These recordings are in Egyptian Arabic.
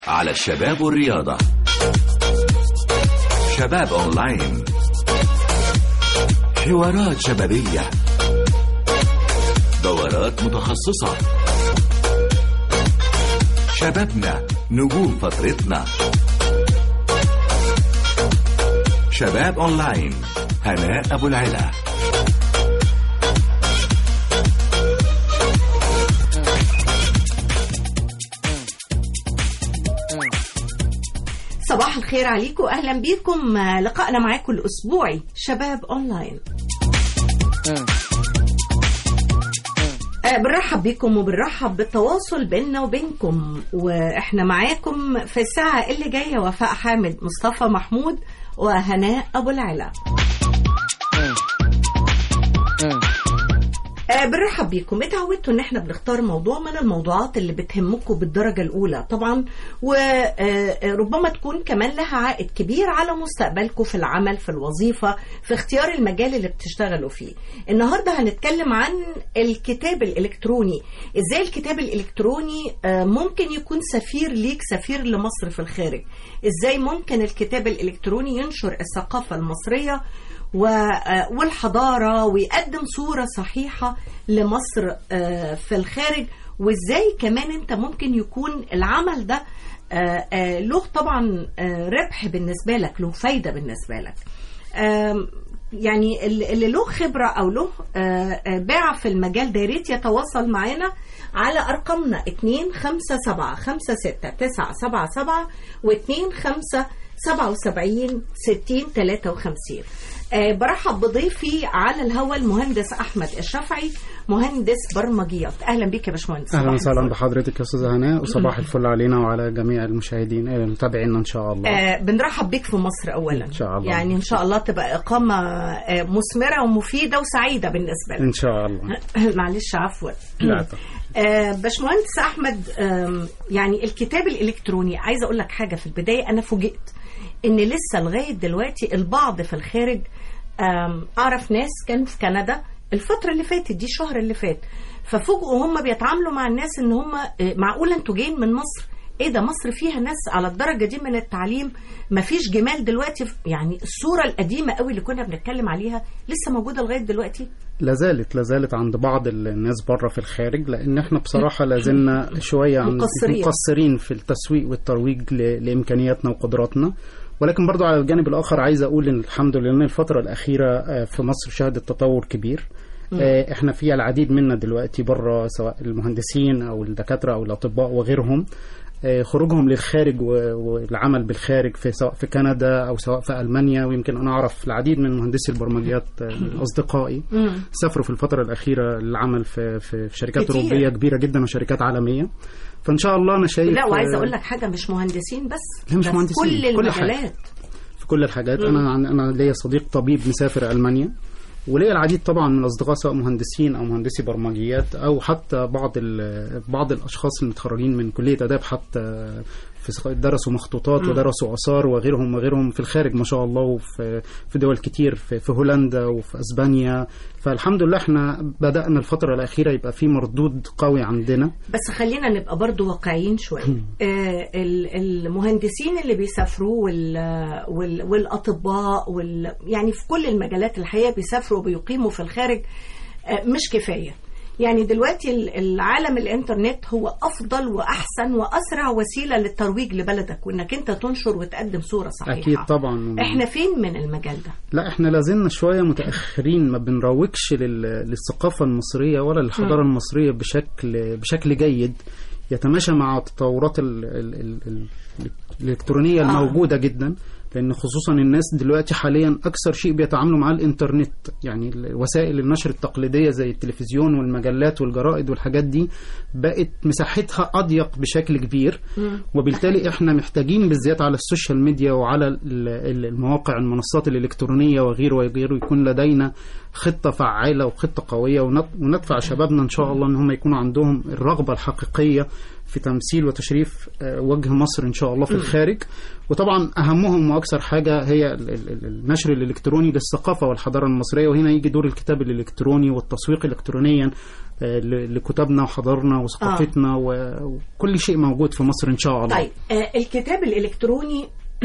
على الشباب والرياضة شباب أونلاين حوارات شبابية دورات متخصصة شبابنا نجوم فترتنا شباب أونلاين هناء أبو العلا صباح الخير عليكم اهلا بيكم لقائنا معاكم الاسبوعي شباب اونلاين آه، بنرحب بيكم وبنرحب بالتواصل بيننا وبينكم واحنا معاكم في الساعة اللي جاية وفاء حامد مصطفى محمود وهناء ابو العلا آه، بنرحب بيكم اتعودتوا ان احنا بنختار موضوع من الموضوعات اللي بتهمكم بالدرجة الاولى طبعا وربما تكون كمان لها عائد كبير على مستقبلكم في العمل في الوظيفة في اختيار المجال اللي بتشتغلوا فيه النهاردة هنتكلم عن الكتاب الالكتروني ازاي الكتاب الالكتروني آه، ممكن يكون سفير ليك سفير لمصر في الخارج ازاي ممكن الكتاب الالكتروني ينشر الثقافة المصرية و- آه، والحضارة ويقدم صورة صحيحة لمصر آه، في الخارج وازاي كمان انت ممكن يكون العمل ده آه، آه، له طبعا آه، ربح بالنسبة لك له فايدة بالنسبة لك آم، يعني اللي اللي له خبرة أو له آه، آه، باع في المجال ده يا ريت يتواصل معانا على أرقامنا 2 5 7 5 6 9 7 7 و 2 5 77 60 53 آه، برحب بضيفي على الهواء المهندس أحمد الشافعي مهندس برمجيات أهلا بك يا باشمهندس اهلا صباح وسهلا الفل. بحضرتك يا استاذه هناء وصباح الفل علينا وعلى جميع المشاهدين آه، المتابعين ان شاء الله آه بنرحب بك في مصر اولا إن شاء الله. يعني ان شاء الله تبقى اقامه آه مثمره ومفيده وسعيده بالنسبه لك ان شاء الله معلش عفوا لا طبعا. آه باشمهندس احمد آم، يعني الكتاب الالكتروني عايزه اقول لك حاجه في البدايه انا فوجئت ان لسه لغايه دلوقتي البعض في الخارج آم، اعرف ناس كانوا في كندا الفتره اللي فاتت دي الشهر اللي فات ففوجئوا هم بيتعاملوا مع الناس ان هم آه، معقوله انتوا جايين من مصر ايه ده مصر فيها ناس على الدرجه دي من التعليم مفيش جمال دلوقتي يعني الصوره القديمه قوي اللي كنا بنتكلم عليها لسه موجوده لغايه دلوقتي لا زالت لا زالت عند بعض الناس بره في الخارج لان احنا بصراحه لا زلنا شويه عن مقصرين. مقصرين في التسويق والترويج ل- لامكانياتنا وقدراتنا ولكن برضو على الجانب الاخر عايز اقول ان الحمد لله إن الفتره الاخيره آه، في مصر شهدت تطور كبير آه، احنا في العديد منا دلوقتي بره سواء المهندسين او الدكاتره او الاطباء وغيرهم آه، خروجهم للخارج و- والعمل بالخارج في سواء في كندا او سواء في المانيا ويمكن انا اعرف العديد من مهندسي البرمجيات آه، من اصدقائي مم. سافروا في الفتره الاخيره للعمل في في في شركات كتير. اوروبيه كبيره جدا وشركات عالميه فان شاء الله انا شايف لا وعايزه آه، اقول لك حاجه مش مهندسين بس لا، مش ده في مهندسين، كل كل حاجة. المجالات في كل الحاجات انا عن- انا ليا صديق طبيب مسافر المانيا وليا العديد طبعا من الاصدقاء سواء مهندسين او مهندسي برمجيات او حتى بعض ال- بعض الاشخاص المتخرجين من كليه اداب حتى في سواء درسوا مخطوطات ودرسوا اثار وغيرهم وغيرهم في الخارج ما شاء الله وفي في دول كتير في, في هولندا وفي اسبانيا فالحمد لله احنا بدانا الفتره الاخيره يبقى في مردود قوي عندنا بس خلينا نبقى برضو واقعيين شويه آه ال- المهندسين اللي بيسافروا وال وال والاطباء وال يعني في كل المجالات الحقيقه بيسافروا وبيقيموا في الخارج آه مش كفايه يعني دلوقتي ال- العالم الانترنت هو افضل واحسن واسرع وسيله للترويج لبلدك وانك انت تنشر وتقدم صوره صحيحه اكيد طبعا احنا فين من المجال ده لا احنا لازلنا شويه متاخرين ما بنروجش لل- للثقافه المصريه ولا للحضاره المصريه بشكل بشكل جيد يتماشى مع التطورات ال ال ال ال الالكترونيه آه. الموجوده جدا لان خصوصا الناس دلوقتي حاليا اكثر شيء بيتعاملوا مع الانترنت يعني ال- وسائل النشر التقليديه زي التلفزيون والمجلات والجرائد والحاجات دي بقت مساحتها اضيق بشكل كبير وبالتالي احنا محتاجين بالذات على السوشيال ميديا وعلى ال- ال- المواقع المنصات الالكترونيه وغيره وغيره يكون لدينا خطه فعاله وخطه قويه ونط- وندفع شبابنا ان شاء الله ان هم يكونوا عندهم الرغبه الحقيقيه في تمثيل وتشريف آه، وجه مصر ان شاء الله في الخارج وطبعا اهمهم واكثر حاجه هي ال- ال- ال- النشر الالكتروني للثقافه والحضاره المصريه وهنا يجي دور الكتاب الالكتروني والتسويق الكترونيا آه، ل- لكتابنا وحضارنا وثقافتنا و- وكل شيء موجود في مصر ان شاء الله طيب آه، الكتاب الإلكتروني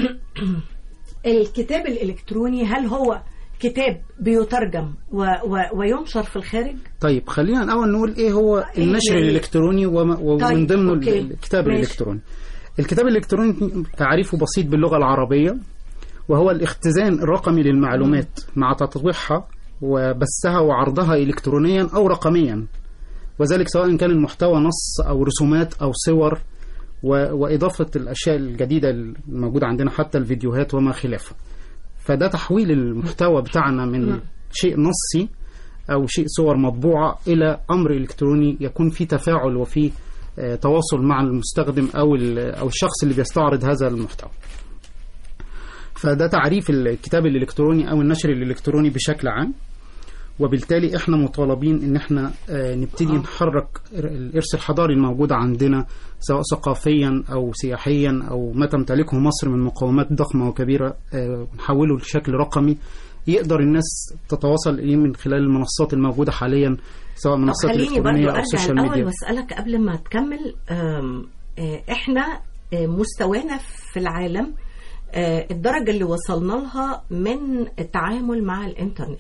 الكتاب الإلكتروني هل هو كتاب بيترجم و و وينشر في الخارج؟ طيب خلينا الاول نقول ايه هو النشر يعني- الالكتروني وما- ومن طيب، ضمنه أوكي. الكتاب ماشي. الالكتروني الكتاب الالكتروني تعريفه بسيط باللغه العربيه وهو الاختزان الرقمي للمعلومات مع تطبيعها وبثها وعرضها الكترونيا او رقميا وذلك سواء كان المحتوى نص او رسومات او صور و- واضافه الاشياء الجديده الموجوده عندنا حتى الفيديوهات وما خلافه فده تحويل المحتوى بتاعنا من شيء نصي او شيء صور مطبوعه الى امر الكتروني يكون فيه تفاعل وفيه آه، تواصل مع المستخدم او ال- او الشخص اللي بيستعرض هذا المحتوى فده تعريف الكتاب الالكتروني او النشر الالكتروني بشكل عام وبالتالي احنا مطالبين ان احنا آه، نبتدي آه. نحرك الارث الحضاري الموجود عندنا سواء ثقافيا او سياحيا او ما تمتلكه مصر من مقومات ضخمه وكبيره آه، نحوله لشكل رقمي يقدر الناس تتواصل اليه من خلال المنصات الموجوده حاليا سواء طب منصات خليني برضو الكترونيه او ارجع السوشيال الاول ميديا واسالك قبل ما تكمل أم، آه، احنا آه، مستوانا في العالم آه، الدرجه اللي وصلنا لها من التعامل مع الانترنت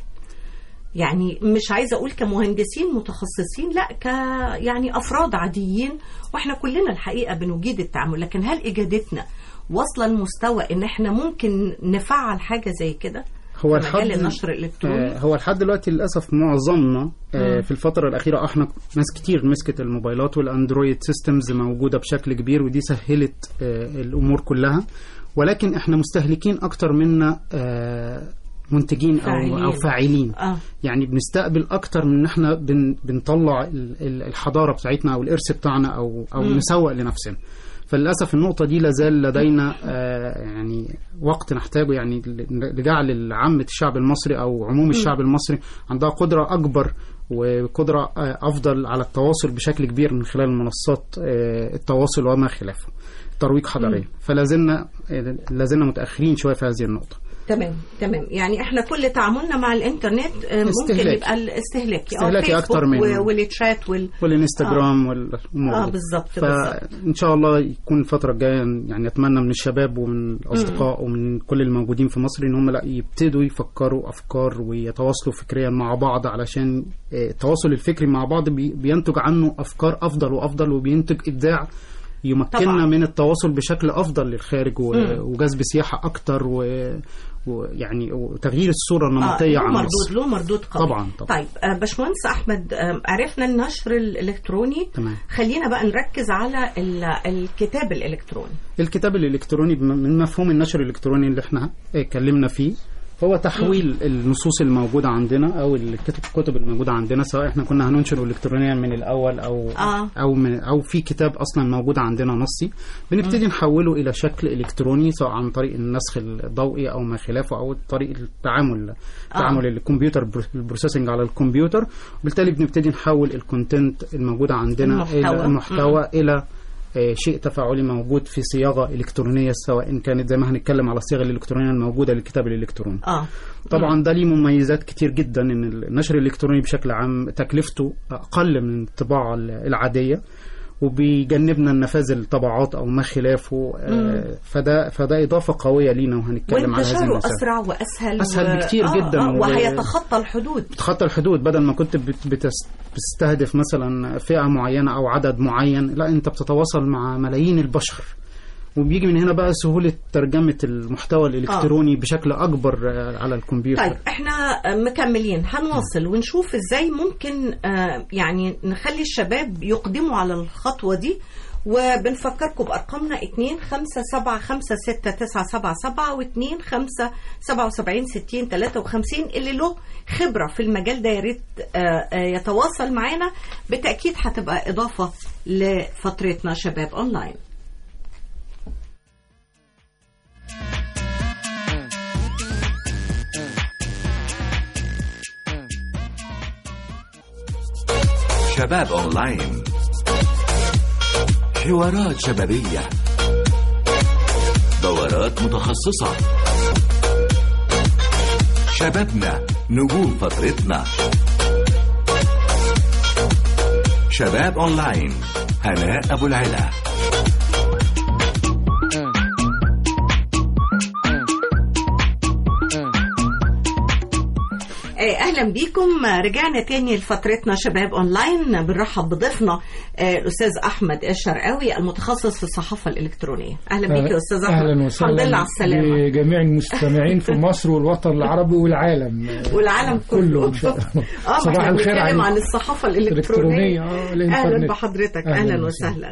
يعني مش عايزه اقول كمهندسين متخصصين لا ك يعني افراد عاديين واحنا كلنا الحقيقه بنجيد التعامل لكن هل اجادتنا واصله لمستوى ان احنا ممكن نفعل حاجه زي كده هو في مجال الحد النشر الالكتروني آه، هو لحد دلوقتي للاسف معظمنا آه، مم. في الفتره الاخيره احنا ناس كتير مسكت الموبايلات والاندرويد سيستمز موجوده بشكل كبير ودي سهلت آه، الامور كلها ولكن احنا مستهلكين اكتر منا آه، منتجين فاعلين. او او فاعلين اه يعني بنستقبل اكتر من ان احنا بن بنطلع ال- ال- الحضاره بتاعتنا او الارث بتاعنا او او مم. نسوق لنفسنا فللاسف النقطه دي لازال لدينا آه يعني وقت نحتاجه يعني ل- لجعل عامه الشعب المصري او عموم الشعب المصري عندها قدره اكبر وقدره آه افضل على التواصل بشكل كبير من خلال منصات آه التواصل وما خلافه ترويج حضاري فلازلنا آه، لازلنا متاخرين شويه في هذه النقطه تمام تمام يعني احنا كل تعاملنا مع الانترنت آه، ممكن استهلاكي. يبقى الاستهلاكي استهلاكي آه، أكتر فيسبوك من- و- والتشات وال والانستجرام والامور اه دي. بالظبط بالظبط فان شاء الله يكون الفتره الجايه يعني اتمنى من الشباب ومن الاصدقاء ومن كل الموجودين في مصر ان هم لا يبتدوا يفكروا افكار ويتواصلوا فكريا مع بعض علشان آه، التواصل الفكري مع بعض بي- بينتج عنه افكار افضل وافضل وبينتج ابداع يمكننا طبعاً. من التواصل بشكل افضل للخارج و- مم. وجذب سياحه اكتر و- ويعني وتغيير الصوره النمطيه له عن مردود مصر له مردود قوي طبعاً، طبعاً. طيب آه، باشمهندس احمد آه، عرفنا النشر الالكتروني تمام خلينا بقى نركز على ال- الكتاب الالكتروني الكتاب الالكتروني بم- من مفهوم النشر الالكتروني اللي احنا اتكلمنا فيه هو تحويل النصوص الموجوده عندنا او الكتب الكتب الموجوده عندنا سواء احنا كنا هننشر الكترونيا من الاول او آه. او من او في كتاب اصلا موجود عندنا نصي بنبتدي نحوله الى شكل الكتروني سواء عن طريق النسخ الضوئي او ما خلافه او طريق التعامل تعامل الكمبيوتر بر- البروسيسنج على الكمبيوتر وبالتالي بنبتدي نحول الكونتنت الموجوده عندنا المحتوى. الى المحتوى الى آه، شيء تفاعلي موجود في صياغه الكترونيه سواء كانت زي ما هنتكلم على الصيغه الالكترونيه الموجوده للكتاب الالكتروني اه طبعا ده ليه مميزات كتير جدا ان النشر الالكتروني بشكل عام تكلفته اقل من الطباعه العاديه وبيجنبنا النفاذ الطبعات او ما خلافه آه، فده فده اضافه قويه لينا وهنتكلم على هذه وانتشاره المسألة اسرع واسهل أسهل بكتير جداً آه و- وهيتخطى الحدود بتخطى الحدود بدل ما كنت بت- بتس- بتستهدف مثلا فئة معينة أو عدد معين لا أنت بتتواصل مع ملايين البشر وبيجي من هنا بقى سهولة ترجمة المحتوى الإلكتروني بشكل أكبر آه، على الكمبيوتر طيب احنا مكملين هنواصل ونشوف ازاي ممكن آه، يعني نخلي الشباب يقدموا على الخطوة دي وبنفكركم بأرقامنا 2 5 7 5 6 9 7 7 و 2 5 77 60 53 اللي له خبرة في المجال ده يا ريت آه، آه، يتواصل معانا بالتأكيد هتبقى إضافة لفترتنا شباب أونلاين شباب أونلاين حوارات شبابية دورات متخصصة شبابنا نجوم فترتنا شباب أونلاين هناء أبو العلا آه، اهلا بيكم آه، رجعنا تاني لفترتنا شباب اونلاين بنرحب بضيفنا آه، الاستاذ احمد الشرقاوي المتخصص في الصحافه الالكترونيه اهلا بيك يا استاذ احمد اهلا وسهلا الحمد لله على السلامه لجميع المستمعين في مصر والوطن العربي والعالم والعالم كله كله إن شاء الله. اه ما صباح احنا الخير بنتكلم عليكم. عن الصحافه الالكترونيه الإلكترونية، آه، اهلا الإنترنت. بحضرتك أهلاً اهلا وسهلاً. وسهلا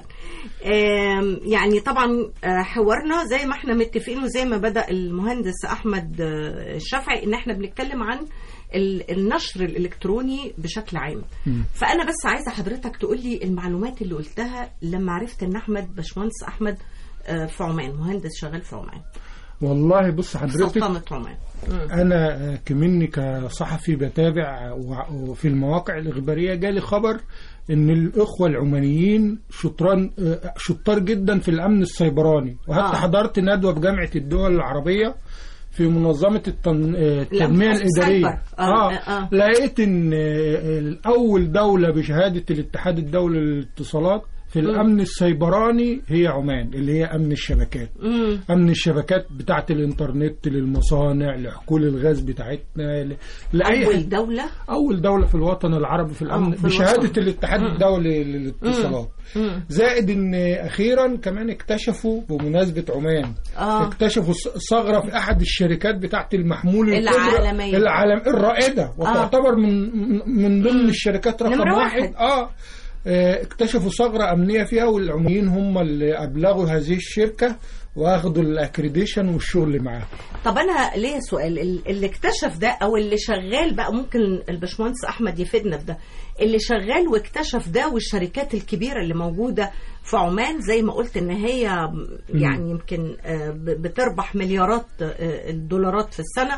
آم، يعني طبعا آه، حوارنا زي ما احنا متفقين وزي ما بدا المهندس احمد آه، الشافعي ان احنا بنتكلم عن ال- النشر الالكتروني بشكل عام فانا بس عايزه حضرتك تقول لي المعلومات اللي قلتها لما عرفت ان احمد باشمهندس احمد آه، في عمان مهندس شغال في عمان والله بص في حضرتك سلطنه عمان مم. انا آه، كمني كصحفي بتابع وع- وفي المواقع الاخباريه جالي خبر ان الاخوه العمانيين شطران آه، شطار جدا في الامن السيبراني وحتى آه. حضرت ندوه بجامعه الدول العربيه في منظمه التن... آه، التنميه الأمن الاداريه السايبر. آه، آه. لقيت ان آه، اول دوله بشهاده الاتحاد الدولي للاتصالات في الامن السيبراني هي عمان اللي هي امن الشبكات مم. امن الشبكات بتاعت الانترنت للمصانع لحقول الغاز بتاعتنا ل- لاي اول حد- دوله اول دوله في الوطن العربي في الامن في بشهاده الوطن. الاتحاد الدولي للاتصالات مم. زائد ان اخيرا كمان اكتشفوا بمناسبه عمان آه. اكتشفوا ث- ثغره في احد الشركات بتاعت المحمول الكبرى- العالمية. العالم الرائده وتعتبر من من ضمن الشركات رقم نمرة واحد, واحد. اه آه، اكتشفوا ثغرة أمنية فيها والعمانيين هم اللي أبلغوا هذه الشركة واخدوا الأكريديشن والشغل معاها طب انا ليا سؤال ال- اللي اكتشف ده او اللي شغال بقى ممكن الباشمهندس احمد يفيدنا في ده اللي شغال واكتشف ده والشركات الكبيره اللي موجوده في عمان زي ما قلت ان هي يعني يمكن آه، ب- بتربح مليارات آه، الدولارات في السنه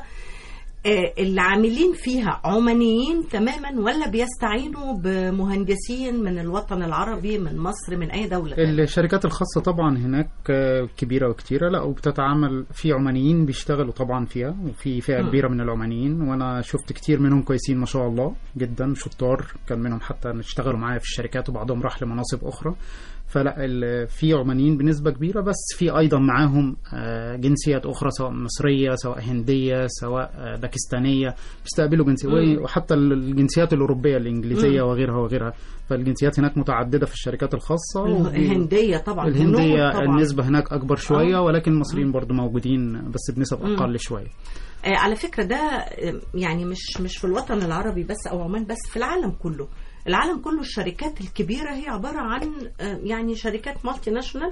آه، اللي عاملين فيها عمانيين تماما ولا بيستعينوا بمهندسين من الوطن العربي من مصر من اي دوله تانية؟ الشركات الخاصة طبعا هناك آه، كبيرة وكتيرة لا وبتتعامل في عمانيين بيشتغلوا طبعا فيها وفي فئة مم. كبيرة من العمانيين وأنا شفت كتير منهم كويسين ما شاء الله جدا شطار كان منهم حتى اشتغلوا معايا في الشركات وبعضهم راح لمناصب أخرى فلا ال- في عمانيين بنسبة كبيرة بس في أيضا معاهم آه، جنسيات أخرى سواء مصرية سواء هندية سواء آه، باكستانية بيستقبلوا جنسية مم. وحتى الجنسيات الأوروبية الإنجليزية مم. وغيرها وغيرها فالجنسيات هناك متعددة في الشركات الخاصة وبي- الهنديه طبعا الهندية هنود طبعا. النسبة هناك أكبر شوية آه. ولكن المصريين برضو موجودين بس بنسب مم. أقل شوية آه، على فكرة ده آه، يعني مش مش في الوطن العربي بس أو عمان بس في العالم كله العالم كله الشركات الكبيرة هي عبارة عن آه، يعني شركات مالتي ناشونال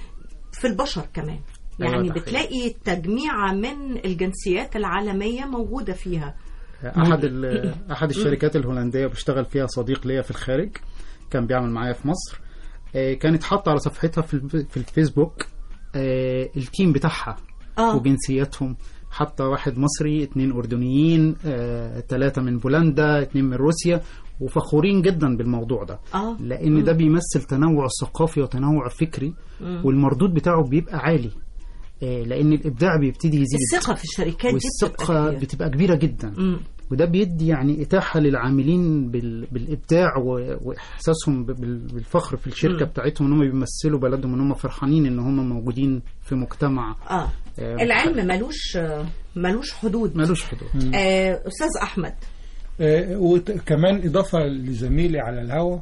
في البشر كمان أيوة، يعني ده حقيقي. بتلاقي تجميعة من الجنسيات العالمية موجودة فيها أحد ال- أحد الشركات الهولندية بشتغل فيها صديق ليا في الخارج كان بيعمل معايا في مصر آه، كانت حاطة على صفحتها في الف- في الفيسبوك آه، التيم بتاعها اه وجنسياتهم حتى واحد مصري اتنين أردنيين آه، تلاتة من بولندا اتنين من روسيا وفخورين جدا بالموضوع ده اه لأن ده بيمثل تنوع ثقافي وتنوع فكري مم. والمردود بتاعه بيبقى عالي آه، لأن الإبداع بيبتدي يزيد الثقة في الشركات دي والثقة بتبقى كبيرة. بتبقى كبيرة جدا مم. وده بيدي يعني إتاحة للعاملين بال... بالإبداع و... وإحساسهم ب- بال... بالفخر في الشركة مم. بتاعتهم إن هم بيمثلوا بلدهم إن هم فرحانين إن هم موجودين في مجتمع اه آه، العلم ملوش آه، ملوش حدود ملوش حدود آه، أستاذ أحمد آه، وكمان إضافة لزميلي على الهوا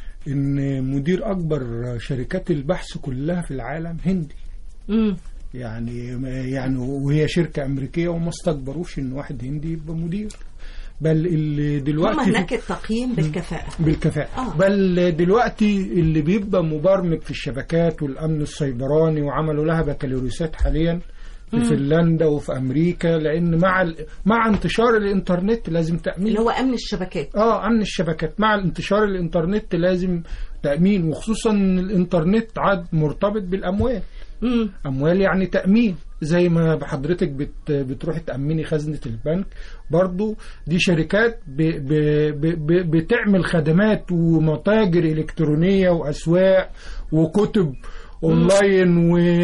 إن مدير أكبر شركات البحث كلها في العالم هندي مم. يعني يعني وهي شركة أمريكية وما استكبروش إن واحد هندي يبقى مدير بل اللي هم دلوقتي في- هناك التقييم بالكفاءة بالكفاءة آه. آه. بل دلوقتي اللي بيبقى مبرمج في الشبكات والأمن السيبراني وعملوا لها بكالوريوسات حاليا في فنلندا وفي أمريكا لأن مع ال... مع انتشار الإنترنت لازم تأمين اللي هو أمن الشبكات اه امن الشبكات مع انتشار الانترنت لازم تامين وخصوصا ان الانترنت عاد مرتبط بالاموال مم. اموال يعني تامين زي ما حضرتك بت بتروحي تامني خزنه البنك برضو دي شركات ب ب ب ب بتعمل خدمات ومتاجر الكترونيه واسواق وكتب اونلاين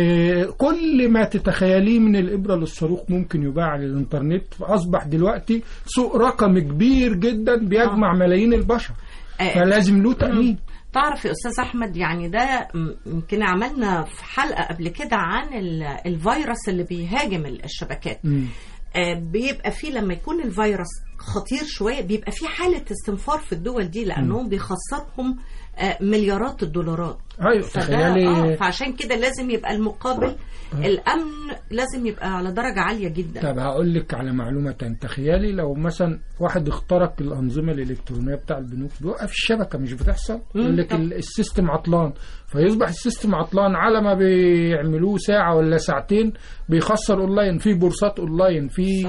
وكل ما تتخيليه من الابره للصاروخ ممكن يباع على الانترنت فاصبح دلوقتي سوق رقمي كبير جدا بيجمع ملايين البشر آه. فلازم له تامين تعرف يا استاذ احمد يعني ده م- يمكن عملنا في حلقه قبل كده عن ال- الفيروس اللي بيهاجم ال- الشبكات مم. آه، بيبقى فيه لما يكون الفيروس خطير شويه بيبقى فيه حاله استنفار في الدول دي لانهم بيخسرهم آه، مليارات الدولارات ايوه فده تخيلي اه فعشان كده لازم يبقى المقابل الامن لازم يبقى على درجه عاليه جدا طب هقول لك على معلومة تانية تخيلي لو مثلا واحد اخترق الأنظمة الإلكترونية بتاع البنوك بيوقف الشبكة مش بتحصل يقول لك طب. ال- السيستم عطلان فيصبح السيستم عطلان على ما بيعملوه ساعة ولا ساعتين بيخسر اونلاين في بورصات اونلاين في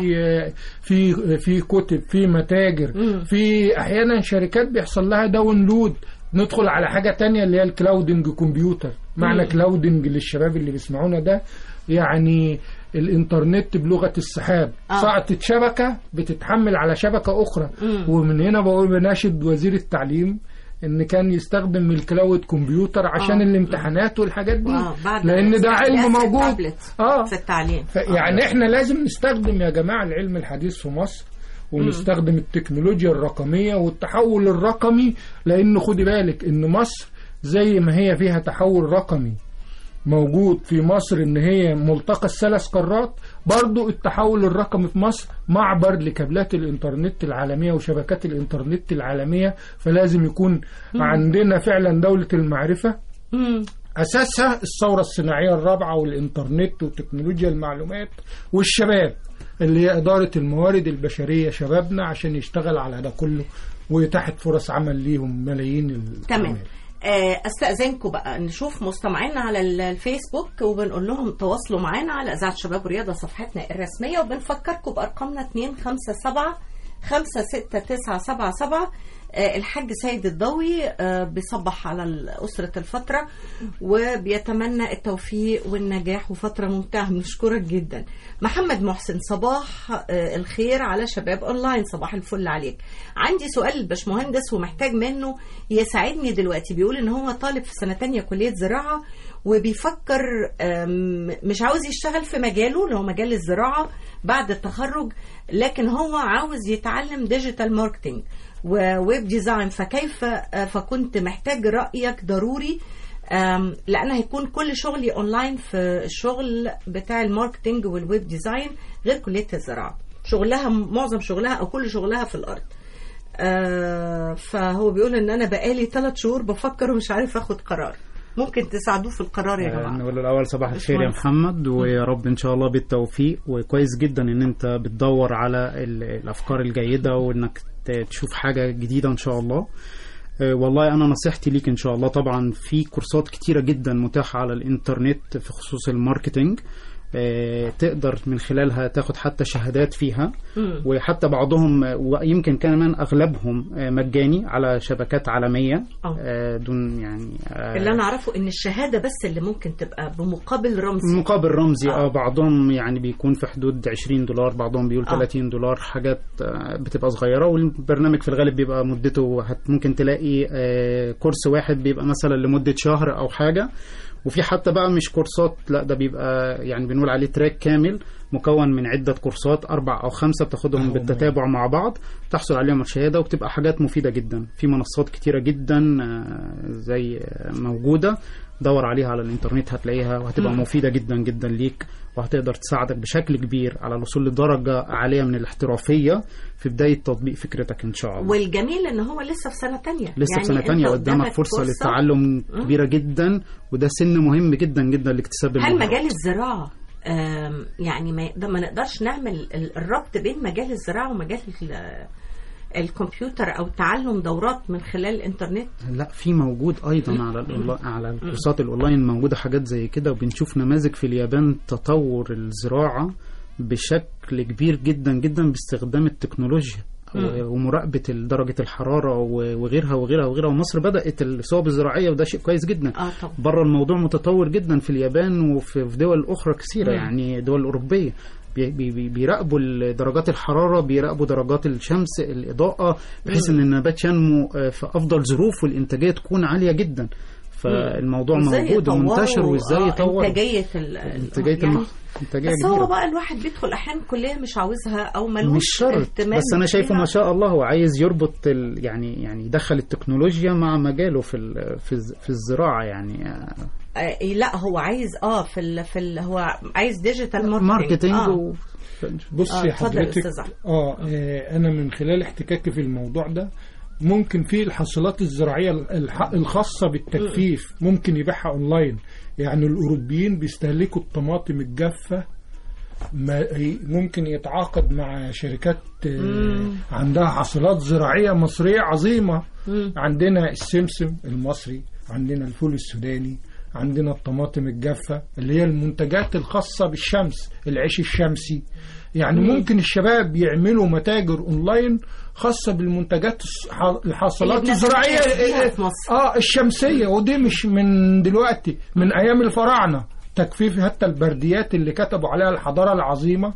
في في كتب في متاجر مم. في احيانا شركات بيحصل لها داونلود ندخل على حاجة تانية اللي هي الكلاودنج كمبيوتر معنى مم. كلاودنج للشباب اللي بيسمعونا ده يعني الانترنت بلغة السحاب آه. سقطت شبكة بتتحمل على شبكة أخرى مم. ومن هنا بقول بناشد وزير التعليم ان كان يستخدم الكلاود كمبيوتر عشان آه. الامتحانات والحاجات دي آه، بعد لان ده استخدام علم موجود التابلت اه في التعليم ف- يعني احنا لازم نستخدم يا جماعة العلم الحديث في مصر ونستخدم التكنولوجيا الرقمية والتحول الرقمي لأن خدي بالك إن مصر زي ما هي فيها تحول رقمي موجود في مصر إن هي ملتقى الثلاث قارات برضو التحول الرقمي في مصر معبر لكابلات الإنترنت العالمية وشبكات الإنترنت العالمية فلازم يكون عندنا فعلا دولة المعرفة مم. أساسها الثورة الصناعية الرابعة والإنترنت وتكنولوجيا المعلومات والشباب اللي هي إدارة الموارد البشرية شبابنا عشان يشتغل على ده كله ويتاحت فرص عمل ليهم ملايين ال- تمام العمال. آه، استاذنكم بقى نشوف مستمعينا على ال- الفيسبوك وبنقول لهم تواصلوا معانا على اذاعه شباب ورياضه صفحتنا الرسميه وبنفكركم بارقامنا 257 56977 آه، الحاج سيد الضوي آه، بيصبح على أسرة الفترة وبيتمنى التوفيق والنجاح وفترة ممتعة بنشكرك جدا محمد محسن صباح آه، الخير على شباب أونلاين صباح الفل عليك عندي سؤال للباشمهندس ومحتاج منه يساعدني دلوقتي بيقول إن هو طالب في سنة تانية كلية زراعة وبيفكر آم، مش عاوز يشتغل في مجاله اللي هو مجال الزراعة بعد التخرج لكن هو عاوز يتعلم ديجيتال ماركتينج وويب ديزاين فكيف آه، فكنت محتاج رأيك ضروري آم، لأن هيكون كل شغلي أونلاين في الشغل بتاع الماركتينج والويب ديزاين غير كلية الزراعة شغلها معظم شغلها أو كل شغلها في الأرض آه، فهو بيقول ان انا بقالي ثلاث شهور بفكر ومش عارف اخد قرار ممكن تساعدوه في القرار يا آه، جماعه نقول الأول صباح الخير يا باشمهندس. محمد ويا رب إن شاء الله بالتوفيق وكويس جدا إن أنت بتدور على ال- الأفكار الجيدة وإنك ت- تشوف حاجة جديدة إن شاء الله آه، والله أنا نصيحتي ليك إن شاء الله طبعا في كورسات كتيرة جدا متاحة على الإنترنت في خصوص الماركتينج آه، تقدر من خلالها تاخد حتى شهادات فيها مم. وحتى بعضهم ويمكن كمان اغلبهم آه، مجاني على شبكات عالميه آه. آه، دون يعني آه، اللي انا اعرفه ان الشهاده بس اللي ممكن تبقى بمقابل رمزي مقابل رمزي آه. اه بعضهم يعني بيكون في حدود 20 دولار بعضهم بيقول آه. 30 دولار حاجات آه، بتبقى صغيره والبرنامج في الغالب بيبقى مدته هت ممكن تلاقي آه، كورس واحد بيبقى مثلا لمده شهر او حاجه وفي حتى بقى مش كورسات لا ده بيبقى يعني بنقول عليه تراك كامل مكون من عدة كورسات أربع أو خمسة بتاخدهم أهو بالتتابع مع بعض تحصل عليهم الشهادة وبتبقى حاجات مفيدة جدا في منصات كتيرة جدا آه، زي آه، موجودة دور عليها على الانترنت هتلاقيها وهتبقى مم. مفيدة جدا جدا ليك وهتقدر تساعدك بشكل كبير على الوصول لدرجة عالية من الاحترافية في بداية تطبيق فكرتك إن شاء الله والجميل ان هو لسه في سنه تانية لسه يعني في سنة أنت تانية قدامك فرصة للتعلم كبيرة جدا وده سن مهم جدا جدا لاكتساب هل المهارات. مجال الزراعه آم، يعني ما ده ما نقدرش نعمل ال- الربط بين مجال الزراعه ومجال ال- الكمبيوتر او تعلم دورات من خلال الانترنت لا في موجود ايضا على الأونلا- على الكورسات الاونلاين موجوده حاجات زي كده وبنشوف نماذج في اليابان تطور الزراعه بشكل كبير جدا جدا باستخدام التكنولوجيا و- ومراقبه درجه الحراره و- وغيرها وغيرها وغيرها ومصر بدات الصواب الزراعيه وده شيء كويس جدا اه طبعا بره الموضوع متطور جدا في اليابان وفي في دول اخرى كثيره مم. يعني دول اوروبيه بي- بي- بي- بيراقبوا ال- درجات الحراره بيراقبوا درجات الشمس الاضاءه بحيث ان النبات ينمو آه، في افضل ظروف والانتاجيه تكون عاليه جدا فالموضوع وإزاي موجود يطوروا، ومنتشر وازاي آه، يطور انتاجيه ال- انتاجيه يعني المح... انتاجيه بس هو كبيره بقى الواحد بيدخل احيانا كليه مش عاوزها او ملوش مش شرط اهتمام بس انا شايفه فيها. ما شاء الله هو عايز يربط ال... يعني يعني يدخل التكنولوجيا مع مجاله في ال... في, الز... في الزراعه يعني آه، آه لا هو عايز اه في ال في ال هو عايز ديجيتال ماركتنج, ماركتينج آه. و... بصي آه، اتفضل يا حضرتك أستاذ أحمد. اه آه، انا من خلال احتكاكي في الموضوع ده ممكن في الحاصلات الزراعيه الح- الخاصه بالتجفيف ممكن يبيعها اونلاين يعني الاوروبيين بيستهلكوا الطماطم الجافه ما هي- ممكن يتعاقد مع شركات آه، عندها حاصلات زراعيه مصريه عظيمه مم. عندنا السمسم المصري عندنا الفول السوداني عندنا الطماطم الجافة اللي هي المنتجات الخاصة بالشمس العيش الشمسي يعني ممكن الشباب يعملوا متاجر اونلاين خاصة بالمنتجات الص- ح- الحاصلات اللي الزراعية بنتميز بيها في مصر. اه الشمسية ودي مش من دلوقتي من ايام الفراعنة تجفيف حتى البرديات اللي كتبوا عليها الحضارة العظيمة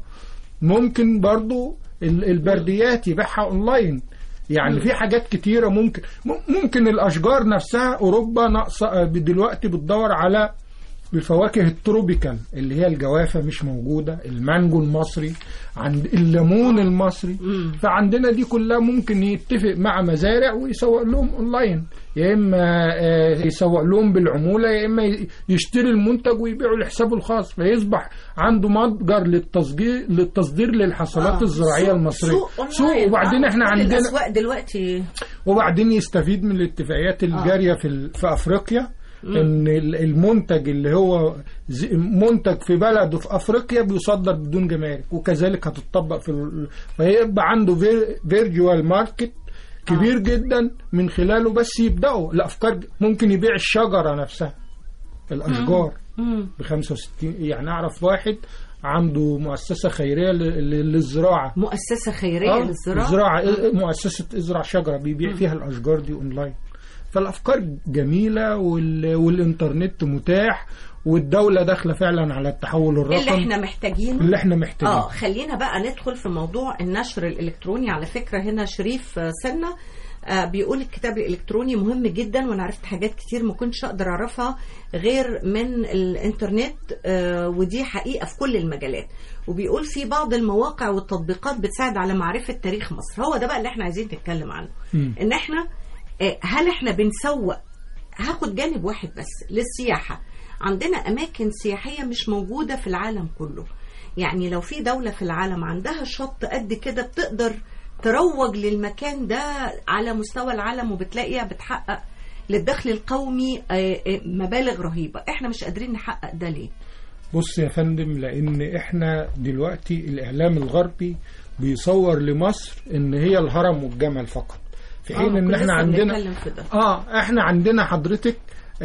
ممكن برضو ال- البرديات يبيعها اونلاين يعني في حاجات كتيرة ممكن م- ممكن الأشجار نفسها أوروبا ناقصة آه، دلوقتي بتدور على الفواكه التروبيكال اللي هي الجوافة مش موجودة المانجو المصري عند الليمون المصري فعندنا دي كلها ممكن يتفق مع مزارع ويسوق لهم اونلاين يا اما آه، يسوق لهم بالعمولة يا اما ي- يشتري المنتج ويبيعه لحسابه الخاص فيصبح عنده متجر للتصدير للتصدير للحصولات آه، الزراعية سوق- المصرية سوق سوق أونلاين. وبعدين آه، احنا كل عندنا الاسواق دلوقتي وبعدين يستفيد من الاتفاقيات الجارية في ال- في افريقيا ان ال- المنتج اللي هو ز- منتج في بلده في افريقيا بيصدر بدون جمارك وكذلك هتطبق في ال- فيبقى عنده فيرجوال ماركت كبير جدا من خلاله بس يبداوا الافكار ممكن يبيع الشجره نفسها الاشجار مم. ب 65 يعني اعرف واحد عنده مؤسسه خيريه ل- ل- للزراعه مؤسسه خيريه آه، للزراعه زراعة مؤسسة ازرع شجرة بيبيع فيها الأشجار دي أونلاين فالأفكار جميلة وال... والإنترنت متاح والدولة داخلة فعلا على التحول الرقمي اللي احنا محتاجينه اللي احنا محتاجينه اه خلينا بقى ندخل في موضوع النشر الالكتروني على فكره هنا شريف آه، سنه آه، بيقول الكتاب الالكتروني مهم جدا وانا عرفت حاجات كتير ما كنتش اقدر اعرفها غير من الانترنت آه، ودي حقيقه في كل المجالات وبيقول في بعض المواقع والتطبيقات بتساعد على معرفه تاريخ مصر هو ده بقى اللي احنا عايزين نتكلم عنه مم. ان احنا آه، هل احنا بنسوق هاخد جانب واحد بس للسياحة عندنا أماكن سياحية مش موجودة في العالم كله يعني لو في دولة في العالم عندها شط قد كده بتقدر تروج للمكان ده على مستوى العالم وبتلاقيها بتحقق للدخل القومي آه، آه، مبالغ رهيبة احنا مش قادرين نحقق ده ليه بص يا فندم لأن احنا دلوقتي الإعلام الغربي بيصور لمصر إن هي الهرم والجمل فقط في حين آه، إن كنا احنا لسه عندنا بنتكلم في ده. اه احنا عندنا حضرتك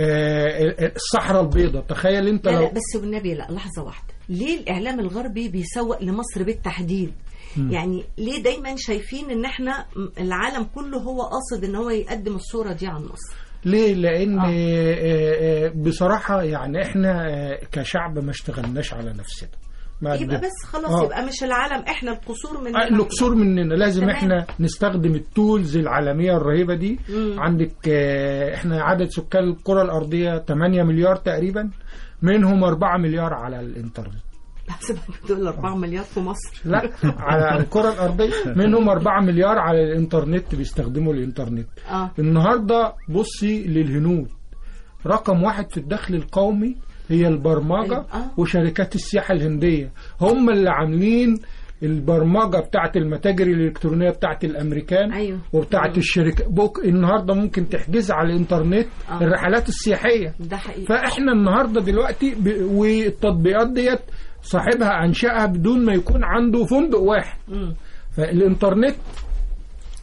آه الصحراء البيضاء تخيل انت لا لو لا بس والنبي لا لحظة واحدة ليه الإعلام الغربي بيسوق لمصر بالتحديد يعني ليه دايما شايفين ان احنا م- العالم كله هو قاصد ان هو يقدم الصورة دي عن مصر ليه لان آه. آه. آه بصراحه يعني احنا آه كشعب ما اشتغلناش على نفسنا ما يبقى قد- بس خلاص آه. يبقى مش العالم احنا القصور من آه، القصور مننا لازم تمام. احنا نستخدم التولز العالمية الرهيبة دي مم. عندك آه، احنا عدد سكان الكرة الأرضية 8 مليار تقريبا منهم 4 مليار على الانترنت بحسبك بتقول 4 مليار في مصر لا على الكرة الأرضية منهم 4 مليار على الانترنت بيستخدموا الانترنت اه النهاردة بصي للهنود رقم واحد في الدخل القومي هي البرمجة آه. وشركات السياحة الهندية هم اللي عاملين البرمجة بتاعت المتاجر الإلكترونية بتاعت الأمريكان أيوه. وبتاعت الشركة بوك النهاردة ممكن تحجز على الإنترنت آه. الرحلات السياحية ده حقيقي فإحنا النهاردة دلوقتي ب... والتطبيقات ديت صاحبها أنشأها بدون ما يكون عنده فندق واحد مم. فالإنترنت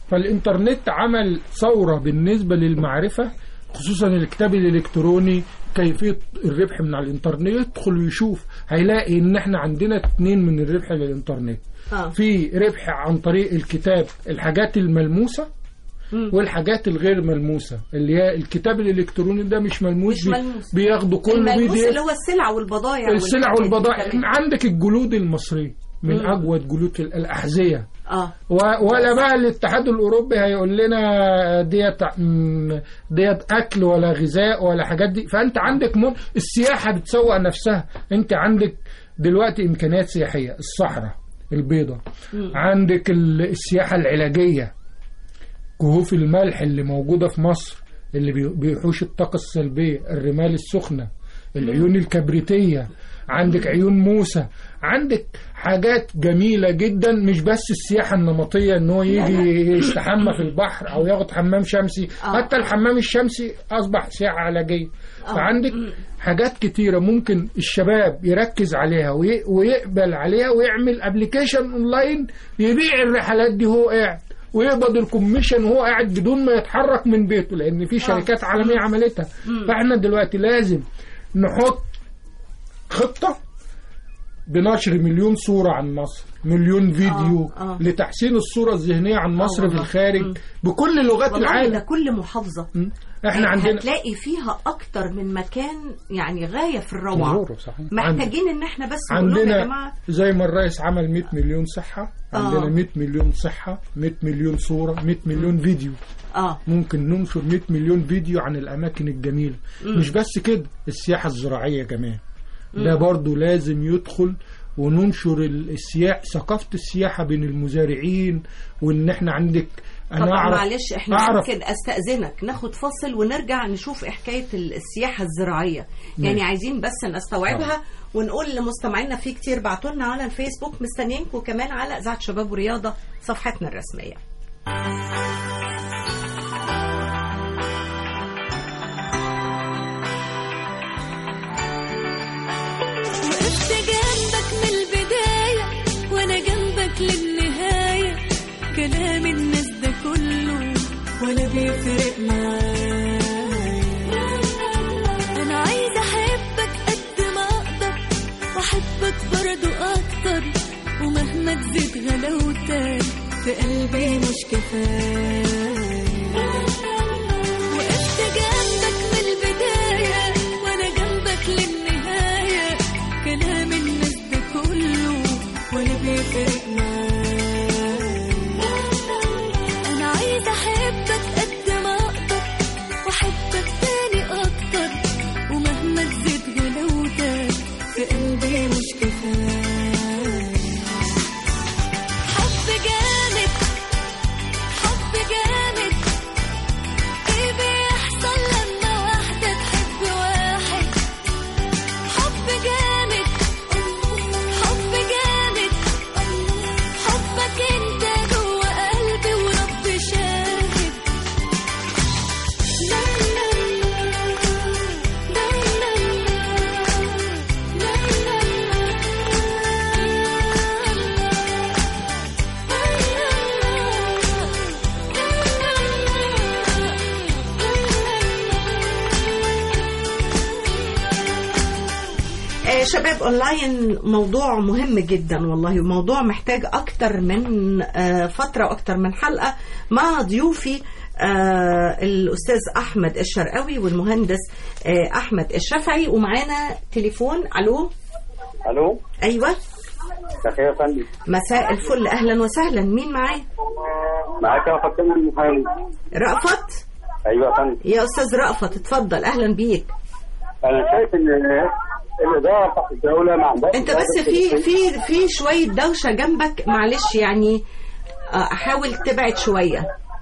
فالإنترنت عمل ثورة بالنسبة للمعرفة خصوصا الكتاب الإلكتروني كيفيه الربح من على الانترنت يدخل ويشوف هيلاقي ان احنا عندنا اتنين من الربح للانترنت آه. في ربح عن طريق الكتاب الحاجات الملموسه والحاجات الغير ملموسه اللي هي الكتاب الالكتروني ده مش ملموس مش بي- ملموس. بياخدوا كله الملموس بي دي اللي هو السلع والبضائع السلع والحاجات دي والبضائع كمان. عندك الجلود المصريه من مم. اجود جلود ال- الاحذيه اه و- ولا بقى الاتحاد الاوروبي هيقول لنا ديت مم، ديت اكل ولا غذاء ولا حاجات دي فانت عندك من السياحه بتسوق نفسها انت عندك دلوقتي امكانيات سياحيه الصحراء البيضاء عندك ال- السياحه العلاجيه كهوف الملح اللي موجوده في مصر اللي بي- بيحوش الطاقه السلبيه الرمال السخنه العيون الكبريتيه عندك عيون موسى عندك حاجات جميلة جدا مش بس السياحة النمطية ان هو يجي يستحمى في البحر او ياخد حمام شمسي آه. حتى الحمام الشمسي اصبح سياحة علاجية فعندك حاجات كتيرة ممكن الشباب يركز عليها وي- ويقبل عليها ويعمل ابلكيشن اونلاين يبيع الرحلات دي هو قاعد ويقبض الكوميشن وهو قاعد بدون ما يتحرك من بيته لان في شركات عالمية عملتها فاحنا دلوقتي لازم نحط خطة بنشر مليون صورة عن مصر مليون فيديو آه، آه. لتحسين الصورة الذهنية عن مصر في والله. الخارج بكل لغات والله ده العالم كل محافظة م. احنا عندنا هتلاقي فيها اكتر من مكان يعني غاية في الروعة نزوره صحيح محتاجين ان احنا بس نقول لهم يا عندنا جماعة زي ما الرئيس عمل 100 مليون صحة آه. عندنا 100 مليون صحة 100 مليون صورة 100 مليون فيديو اه ممكن ننشر 100 مليون فيديو عن الأماكن الجميلة مش بس كده السياحة الزراعية كمان ده برضو لازم يدخل وننشر ال- السياح ثقافة السياحة بين المزارعين وإن إحنا عندك أنا طبعا أعرف معلش احنا أعرف ممكن استاذنك ناخد فاصل ونرجع نشوف حكايه السياحه الزراعيه يعني ماشي. عايزين بس نستوعبها ونقول لمستمعينا في كتير بعتوا لنا على الفيسبوك مستنيينكم كمان على اذاعه شباب ورياضه صفحتنا الرسميه وقفت جنبك من البداية وأنا جنبك للنهاية كلام الناس ده كله ولا بيفرق معايا أنا عايزة أحبك قد ما أقدر وأحبك برضو أكتر ومهما تزيد غلاوتك في قلبي مش كفاية وقفت جنبك من البداية وأنا جنبك للنهاية كلام الناس ده كله ولا بيفرق معايا أنا عايزة أحبك قد ما أقدر وأحبك تاني أكتر ومهما تزيد غلاوتك في قلبي مش كفاية حب جامد حب جامد ايه بيحصل لما واحدة تحب واحد حب جامد حب جامد حبك انت جوه قلبي ورب شاهد لا لا لا لا لا آه، شباب اونلاين موضوع مهم جدا والله وموضوع محتاج اكتر من آه، فتره واكتر من حلقه مع ضيوفي آه، الاستاذ احمد الشرقاوي والمهندس آه، احمد الشافعي ومعانا تليفون الو الو ايوه بخير يا فندم مساء الفل اهلا وسهلا مين معايا معاك يا فاطمه المحامي رأفت ايوه يا فندم يا استاذ رأفت اتفضل اهلا بيك انا شايف ان الاداره بتاعت الدوله ما عندهاش انت بس في في في شويه دوشه جنبك معلش يعني آه، حاول تبعد شويه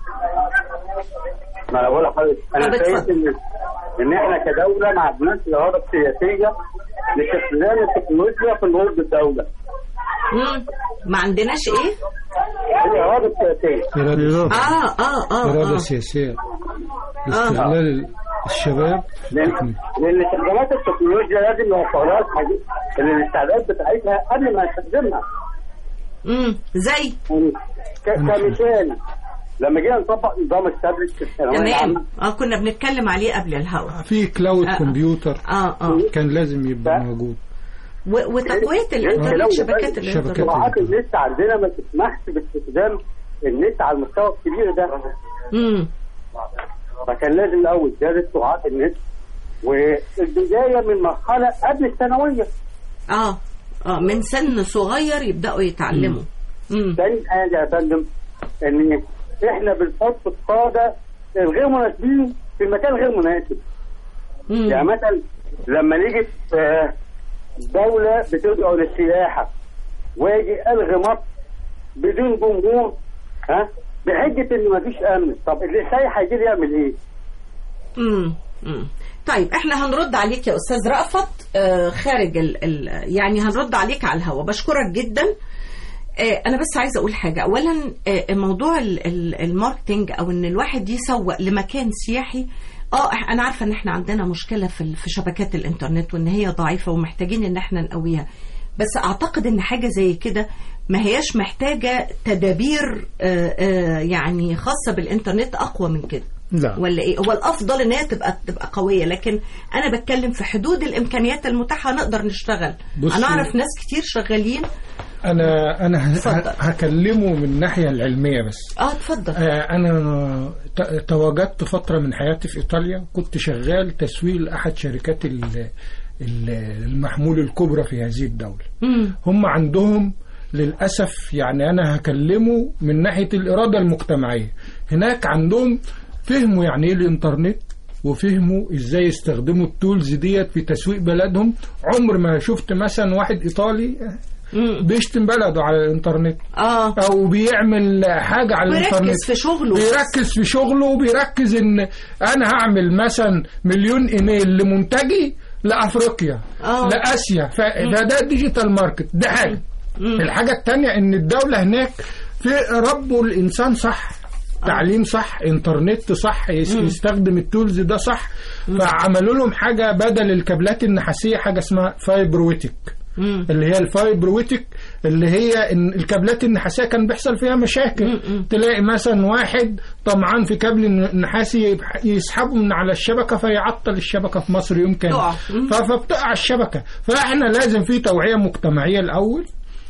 ما انا بقول لحضرتك انا طب شايف اتفضل. ان ان احنا كدوله ما عندناش الاراده السياسيه لاستخدام التكنولوجيا في النهوض بالدوله مم. ما عندناش ايه الاراده السياسيه إرادة, اه اه اه, إرادة آه. سياسية لاستغلال الشباب في لان التكنولوجيا. لان استخدامات التكنولوجيا لازم نوفر لها الحاجات- الاستعداد بتاعتها قبل ما نستخدمها مم. زي يعني ك- كمثال لما جينا نطبق نظام التابلت في الثانويه تمام العامه اه كنا بنتكلم عليه قبل الهوا في كلاود آه. كمبيوتر اه اه كان لازم يبقى ف- موجود و- وتقويه الانترنت لو شبكات بقى الانترنت سرعات النت عندنا ما تسمحش باستخدام النت على المستوى الكبير ده امم فكان لازم الاول زياده سرعات النت والبدايه من مرحله قبل الثانويه اه اه من سن صغير يبداوا يتعلموا امم تاني حاجه يا فندم ان احنا بنحط القاده الغير مناسبين في المكان غير مناسب يعني امم مثلا لما نيجي في آه، دولة بتدعو للسياحة واجي ألغي مصر بدون جمهور ها بحجة إن مفيش أمن طب اللي السايح هيجي لي يعمل إيه؟ امم امم طيب احنا هنرد عليك يا استاذ رأفت آه خارج ال ال يعني هنرد عليك على الهوا بشكرك جدا آه انا بس عايزه اقول حاجه اولا آه موضوع ال- ال- الماركتينج او ان الواحد يسوق لمكان سياحي اه إح- انا عارفه ان احنا عندنا مشكله في ال- في شبكات الانترنت وان هي ضعيفه ومحتاجين ان احنا نقويها بس اعتقد ان حاجه زي كده ما هياش محتاجه تدابير آه آه يعني خاصه بالانترنت اقوى من كده لا ولا ايه هو الافضل ان هي تبقى تبقى قويه لكن انا بتكلم في حدود الامكانيات المتاحه نقدر نشتغل بصي- انا اعرف ناس كتير شغالين انا انا ه- اتفضل. هكلمه من الناحيه العلميه بس اه اتفضل آه، انا ت- تواجدت فتره من حياتي في ايطاليا كنت شغال تسويق لاحد شركات ال- ال- المحمول الكبرى في هذه الدوله امم هم عندهم للأسف يعني أنا هكلمه من ناحية الإرادة المجتمعية هناك عندهم فهموا يعني إيه الإنترنت وفهموا إزاي يستخدموا التولز ديت في تسويق بلدهم عمر ما شفت مثلا واحد إيطالي امم بيشتم بلده على الإنترنت اه أو بيعمل حاجة على الإنترنت بيركز في شغله بيركز في شغله وبيركز ان انا هعمل مثلا مليون ايميل لمنتجي لافريقيا آه. لاسيا ف... فده ديجيتال ماركت ده حاجه الحاجه الثانيه ان الدوله هناك في ربوا الانسان صح تعليم صح انترنت صح يس- يستخدم التولز ده صح فعملوا لهم حاجه بدل الكابلات النحاسيه حاجه اسمها فايبرويتك امم اللي هي الفايبرويتك اللي هي إن الكابلات النحاسيه كان بيحصل فيها مشاكل تلاقي مثلا واحد طمعان في كابل نحاسي يبح- يسحبه من على الشبكه فيعطل الشبكه في مصر يوم كامل تقع. مم. ف- فبتقع الشبكه فاحنا لازم في توعيه مجتمعيه الاول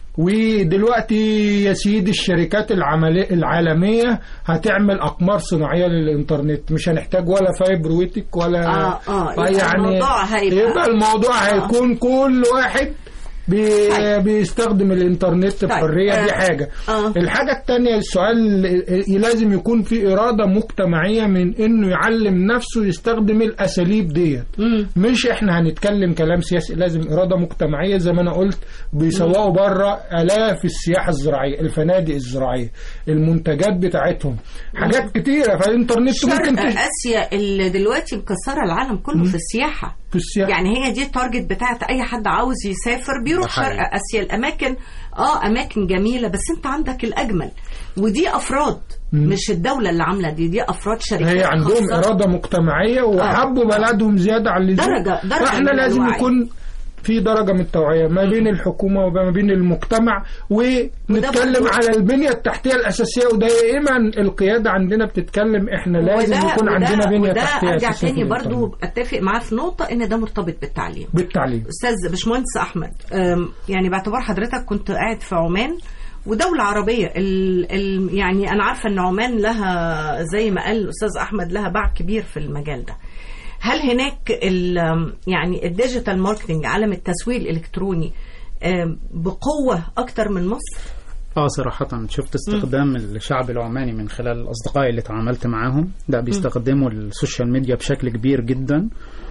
ودلوقتي يا سيدي الشركات العملية العالمية هتعمل أقمار صناعية للإنترنت مش هنحتاج ولا فايبرويتك ولا آه، آه، يبقى الموضوع هيبقى- يبقى الموضوع هيكون كل واحد بي طيب. بيستخدم الانترنت بحريه آه، دي حاجه آه. الحاجه الثانيه السؤال ال- لازم يكون في اراده مجتمعيه من انه يعلم نفسه يستخدم الاساليب ديت مم. مش احنا هنتكلم كلام سياسي لازم اراده مجتمعيه زي ما انا قلت بيسوقوا بره الاف السياحه الزراعيه الفنادق الزراعيه المنتجات بتاعتهم حاجات كتيره فالانترنت شرق ممكن تش... اسيا اللي دلوقتي مكسره العالم كله في السياحه في السياحه يعني هي دي التارجت بتاعت اي حد عاوز يسافر بيروح ده حقيقي. شرق اسيا الاماكن اه اماكن جميله بس انت عندك الاجمل ودي افراد مش الدوله اللي عامله دي دي افراد شركات هي عندهم خاصة. إرادة مجتمعية وحبوا بلدهم زيادة عن اللزوم درجة- درجة فإحنا من لازم الوعي. يكون في درجة من التوعية ما بين الحكومة وما بين المجتمع ونتكلم برضو- على البنية التحتية الأساسية ودائما القيادة عندنا بتتكلم إحنا لازم وده- يكون وده- عندنا بنية وده تحتية ارجع أساسية في تاني الإنترنت. برضو اتفق معاه في نقطه ان ده مرتبط بالتعليم بالتعليم استاذ باشمهندس احمد أم، يعني باعتبار حضرتك كنت قاعد في عمان ودولة عربية ال ال يعني أنا عارفة إن عمان لها زي ما قال الأستاذ أحمد لها باع كبير في المجال ده. هل هناك ال يعني الديجيتال ماركتنج عالم التسويق الإلكتروني أم، بقوة أكتر من مصر؟ اه صراحة شفت استخدام الشعب العماني من خلال أصدقائي اللي تعاملت معاهم لا بيستخدموا السوشيال ميديا بشكل كبير جدا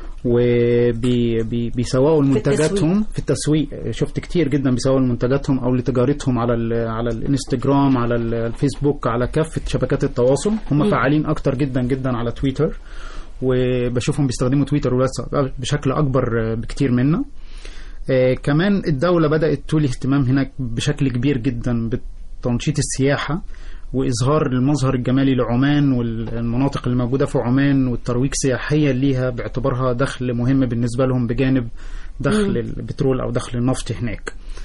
وبيسوقوا منتجاتهم في التسويق شفت كتير جدا بيسوقوا منتجاتهم او لتجارتهم على ال على الانستجرام على ال- الفيسبوك على كافه شبكات التواصل هم فعالين اكتر جدا جدا على تويتر وبشوفهم بيستخدموا تويتر وواتساب بشكل اكبر بكتير منا آه، كمان الدولة بدأت تولي اهتمام هناك بشكل كبير جدا بتنشيط السياحة وإظهار المظهر الجمالي لعمان والمناطق اللي موجودة في عمان والترويج سياحيا ليها باعتبارها دخل مهم بالنسبة لهم بجانب دخل البترول أو دخل النفط هناك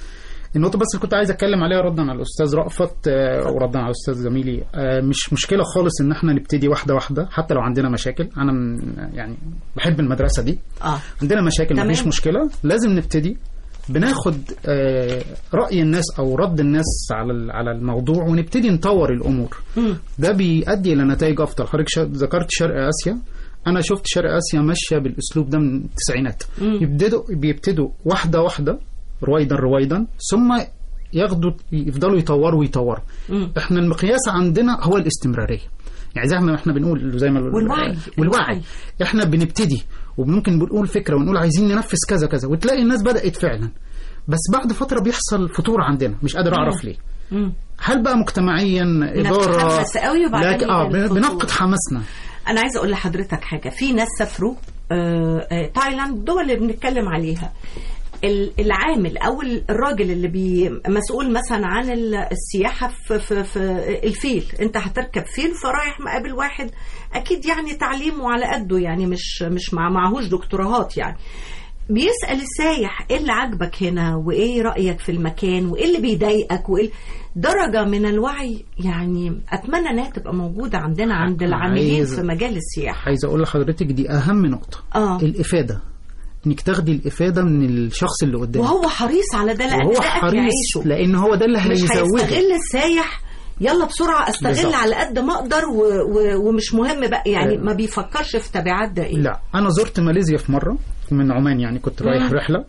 النقطة بس اللي كنت عايز اتكلم عليها ردا على الاستاذ رأفت آه، وردا على الاستاذ زميلي آه، مش مشكلة خالص ان احنا نبتدي واحدة واحدة حتى لو عندنا مشاكل انا من يعني بحب المدرسة دي اه عندنا مشاكل تمام. مفيش مشكلة لازم نبتدي بناخد آه، رأي الناس أو رد الناس على ال- على الموضوع ونبتدي نطور الأمور مم. ده بيؤدي إلى نتائج أفضل حضرتك شا- ذكرت شرق آسيا أنا شفت شرق آسيا ماشية بالأسلوب ده من التسعينات مم. يبتدوا بيبتدوا واحدة واحدة رويدا رويدا ثم ياخدوا يفضلوا يطوروا ويطوروا مم. احنا المقياس عندنا هو الاستمراريه يعني زي ما احنا بنقول زي ما والوعي. والوعي الوعي. احنا بنبتدي وممكن بنقول فكره ونقول عايزين ننفذ كذا كذا وتلاقي الناس بدات فعلا بس بعد فتره بيحصل فتور عندنا مش قادر اعرف ليه مم. هل بقى مجتمعيا اداره نتحمس قوي وبعدين لكن اه يجي الفتور. بنفقد حماسنا انا عايزه اقول لحضرتك حاجه في ناس سافروا آه، آه، تايلاند الدول اللي بنتكلم عليها ال- العامل او ال- الراجل اللي بي مسؤول مثلا عن ال- السياحه في, في, في الفيل انت هتركب فيل فرايح مقابل واحد اكيد يعني تعليمه على قده يعني مش مش مع معهوش دكتوراهات يعني بيسأل السايح ايه اللي عاجبك هنا وايه رأيك في المكان وايه اللي بيضايقك وايه درجة من الوعي يعني اتمنى انها تبقى موجودة عندنا عند العاملين عايز- في مجال السياحة عايز اقول لحضرتك دي اهم نقطه اه الافاده انك تاخدي الافاده من الشخص اللي قدامك وهو حريص على ده لان وهو ده اكل حريص عيشه لان هو ده اللي مش هيزوده هيستغل السايح يلا بسرعة استغل بالظبط. على قد ما اقدر و... و... ومش مهم بقى يعني آه. ما بيفكرش في تبعات ده ايه لا انا زرت ماليزيا في مره من عمان يعني كنت رايح مم. رحله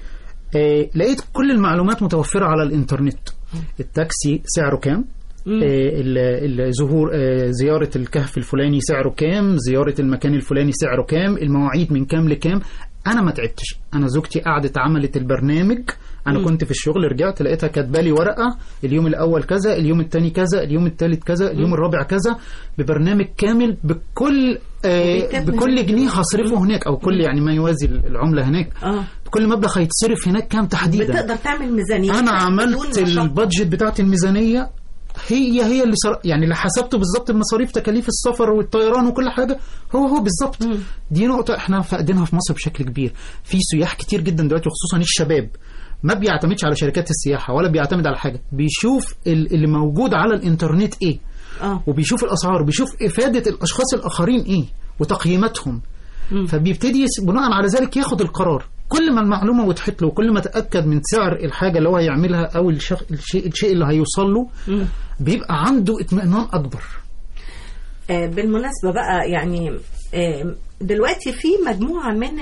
آه لقيت كل المعلومات متوفره على الانترنت التاكسي سعره كام مم. آه، ال- الظهور آه، زيارة الكهف الفلاني سعره كام زيارة المكان الفلاني سعره كام المواعيد من كام لكام أنا ما تعبتش أنا زوجتي قعدت عملت البرنامج أنا مم. كنت في الشغل رجعت لقيتها كاتبالي ورقة اليوم الأول كذا اليوم الثاني كذا اليوم الثالث كذا اليوم الرابع كذا ببرنامج كامل بكل آه وبيتم بكل ذلك. جنيه هصرفه هناك أو كل يعني ما يوازي العملة هناك اه بكل مبلغ هيتصرف هناك كام تحديدا بتقدر تعمل ميزانية انا عملت البادجت بتاعت الميزانيه هي هي اللي صر... يعني اللي حسبته بالظبط المصاريف تكاليف السفر والطيران وكل حاجه هو هو بالظبط مم. دي نقطه احنا فاقدينها في مصر بشكل كبير في سياح كتير جدا دلوقتي وخصوصا الشباب ما بيعتمدش على شركات السياحه ولا بيعتمد على حاجه بيشوف ال- اللي موجود على الانترنت ايه اه وبيشوف الاسعار بيشوف افاده الاشخاص الاخرين ايه وتقييماتهم مم. فبيبتدي يس- بناء على ذلك ياخد القرار كل ما المعلومه وضحت له وكل ما تاكد من سعر الحاجه اللي هو هيعملها او الشخ... الشيء الشيء اللي هيوصل له مم. بيبقى عنده اطمئنان اكبر آه، بالمناسبة بقى يعني آه، دلوقتي في مجموعة من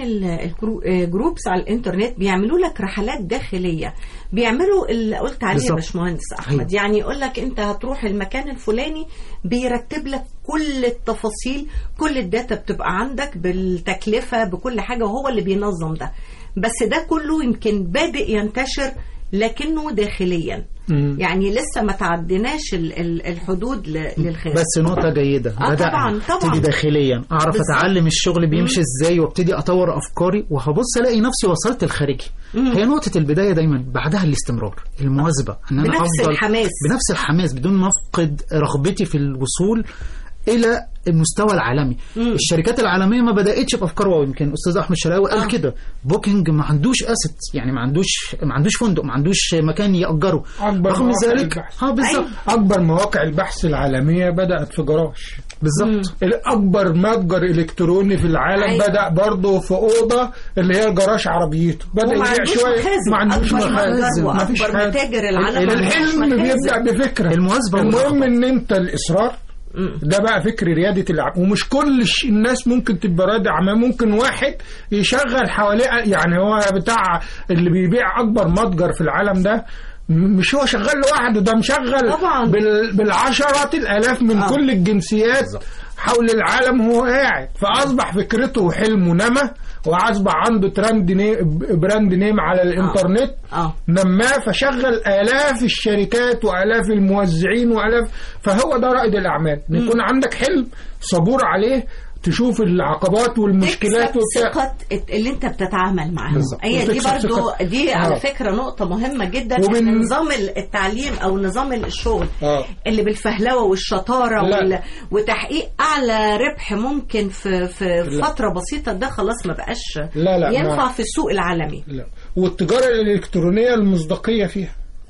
الجروبس على الانترنت بيعملوا لك رحلات داخلية بيعملوا اللي قلت عليه يا بالظبط. باشمهندس احمد أيوة. يعني يقول لك انت هتروح المكان الفلاني بيرتب لك كل التفاصيل كل الداتا بتبقى عندك بالتكلفة بكل حاجة وهو اللي بينظم ده بس ده كله يمكن بادئ ينتشر لكنه داخليا مم. يعني لسه ما تعديناش ال- ال- الحدود ل- للخير بس نقطه جيده آه، بدأنا طبعاً، طبعاً. ابتدي داخليا اعرف بالظبط. اتعلم الشغل بيمشي ازاي وابتدي اطور افكاري وهبص الاقي نفسي وصلت الخارجي مم. هي نقطه البدايه دايما بعدها الاستمرار المواظبه ان انا بنفس افضل الحماس. بنفس الحماس بدون ما افقد رغبتي في الوصول الى المستوى العالمي مم. الشركات العالميه ما بداتش بافكار واو يمكن استاذ احمد شراوي قال آه. كده بوكينج ما عندوش اسيت يعني ما عندوش ما عندوش فندق ما عندوش مكان ياجره أكبر رغم مواقع ذلك البحث. اه بالظبط أيوة. أكبر مواقع البحث العالمية بدأت في جراج بالظبط الأكبر متجر إلكتروني في العالم أيوة. بدأ برضه في أوضة اللي هي جراج عربيته بدأ وما يبيع عندوش شوية مخازن. ما عندوش أكبر مخازن متجر ما فيش وأكبر حاجة. متاجر العالم ال- ما عندوش الحلم مخازن. بيبدأ بفكرة المواظبة المهم والرغبة. ان انت الاصرار مم. ده بقى فكر ريادة الأعمال ومش كل الش- الناس ممكن تبقى رائد أعمال ممكن واحد يشغل حواليه يعني هو بتاع اللي بيبيع أكبر متجر في العالم ده م- مش هو شغال لوحده ده مشغل طبعاً. بال بالعشرات الآلاف من آه. كل الجنسيات حول العالم وهو قاعد فأصبح فكرته وحلمه نما وأصبح عنده ترند ني براند نيم على الإنترنت اه نماه فشغل آلاف الشركات وآلاف الموزعين وآلاف فهو ده رائد الأعمال إن يكون عندك حلم صبور عليه تشوف العقبات والمشكلات تكسب وبتاع ثقة اللي انت بتتعامل معاهم بالظبط. هي دي وتكسب برضو ثقة. دي على آه. فكرة نقطة مهمة جدا ومن- ان نظام التعليم او نظام الشغل آه. اللي بالفهلوة والشطارة لا. وال... وتحقيق اعلى ربح ممكن في في لا. فترة بسيطة ده خلاص ما بقاش لا لا ينفع ما- في السوق العالمي لا والتجارة الإلكترونية المصداقية فيها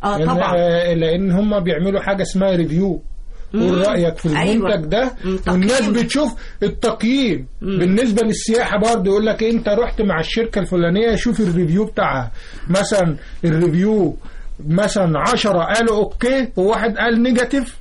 آه، لأن- طبعاً. آه، لان هم بيعملوا حاجه اسمها ريفيو قول رايك في أيوة. المنتج ده مم، والناس تقييم. بتشوف التقييم بالنسبه للسياحه برضه يقول لك انت رحت مع الشركه الفلانيه شوف الريفيو بتاعها مثلا الريفيو مثلا 10 قالوا اوكي وواحد قال نيجاتيف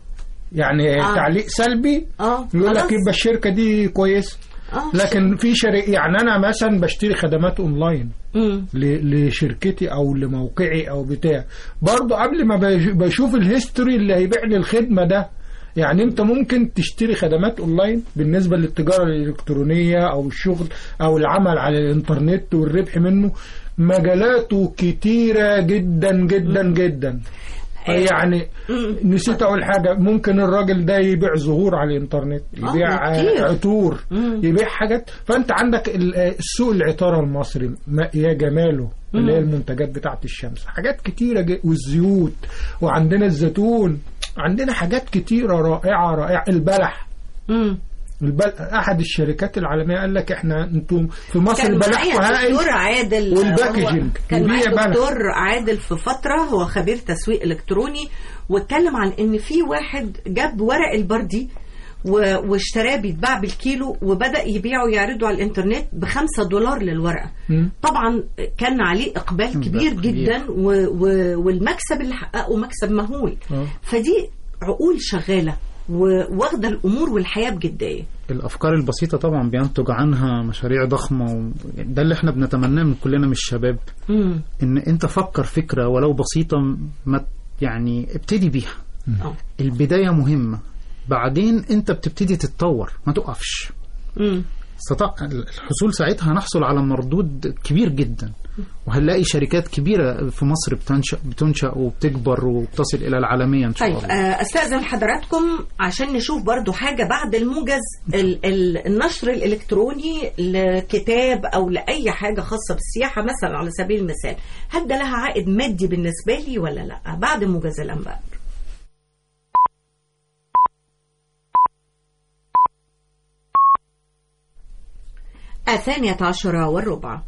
يعني آه. تعليق سلبي اه يقول لك خلاص. يبقى الشركه دي كويسه آه. لكن في شركة يعني انا مثلا بشتري خدمات اونلاين مم. ل- لشركتي او لموقعي او بتاع برضو قبل ما بش- بشوف الهيستوري اللي هيبيع لي الخدمه ده يعني انت ممكن تشتري خدمات اونلاين بالنسبه للتجاره الالكترونيه او الشغل او العمل على الانترنت والربح منه مجالاته كتيره جدا جدا جدا يعني نسيت اقول حاجه ممكن الراجل ده يبيع زهور على الانترنت آه، يبيع كتير. عطور مم. يبيع حاجات فانت عندك ال- السوق العطاره المصري ما- يا جماله اللي هي المنتجات بتاعت الشمس حاجات كتيره ج- والزيوت وعندنا الزيتون عندنا حاجات كتيره رائعه رائعه البلح مم. البل... احد الشركات العالميه قال لك احنا انتم في مصر كان بلحكم معايا هائل دكتور عادل والباكجينج. هو كان معايا يبيع بلح. دكتور عادل في فترة هو خبير تسويق إلكتروني واتكلم عن إن في واحد جاب ورق البردي و- واشتراه بيتباع بالكيلو وبدأ يبيعه ويعرضه على الإنترنت بخمسة دولار للورقة مم. طبعا كان عليه إقبال كبير كبير. جدا و و والمكسب اللي حققه مكسب مهول آه. فدي عقول شغالة وواخدة الأمور والحياة بجدية الافكار البسيطه طبعا بينتج عنها مشاريع ضخمه و... ده اللي احنا بنتمناه من كلنا من الشباب مم. ان انت فكر فكره ولو بسيطه ما يعني ابتدي بيها آه. البدايه مهمه بعدين انت بتبتدي تتطور ما تقفش مم. استطاع الحصول ساعتها نحصل على مردود كبير جدا وهنلاقي شركات كبيرة في مصر بتنشأ, بتنشأ وبتكبر وبتصل إلى العالمية إن شاء طيب الله آه، استاذن حضراتكم عشان نشوف برضو حاجه بعد الموجز ال ال النشر الالكتروني لكتاب او لاي حاجه خاصه بالسياحه مثلا على سبيل المثال هل ده لها عائد مادي بالنسبه لي ولا لا بعد موجز الانباء الثانية عشرة والربع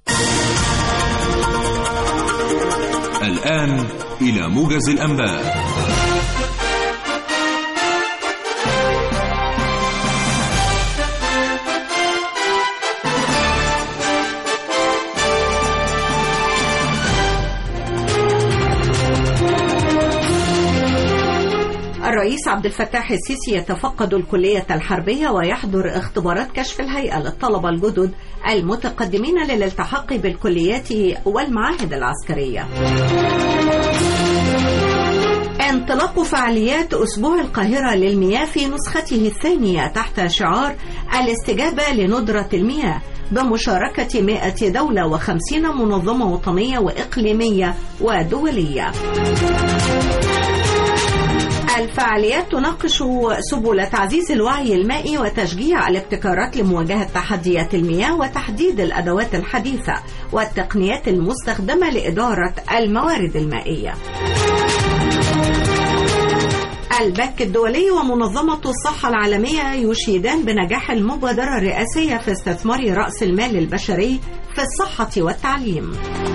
الآن إلى موجز الأنباء الرئيس عبد الفتاح السيسي يتفقد الكلية الحربية ويحضر اختبارات كشف الهيئة للطلبة الجدد المتقدمين للالتحاق بالكليات والمعاهد العسكرية. انطلاق فعاليات أسبوع القاهرة للمياه في نسخته الثانية تحت شعار الاستجابة لندرة المياه بمشاركة 100 دولة و50 منظمة وطنية وإقليمية ودولية. الفعاليات تناقش سبل تعزيز الوعي المائي وتشجيع الابتكارات لمواجهة تحديات المياه وتحديد الأدوات الحديثة والتقنيات المستخدمة لإدارة الموارد المائية. البنك الدولي ومنظمة الصحة العالمية يشيدان بنجاح المبادرة الرئاسية في استثمار رأس المال البشري في الصحة والتعليم.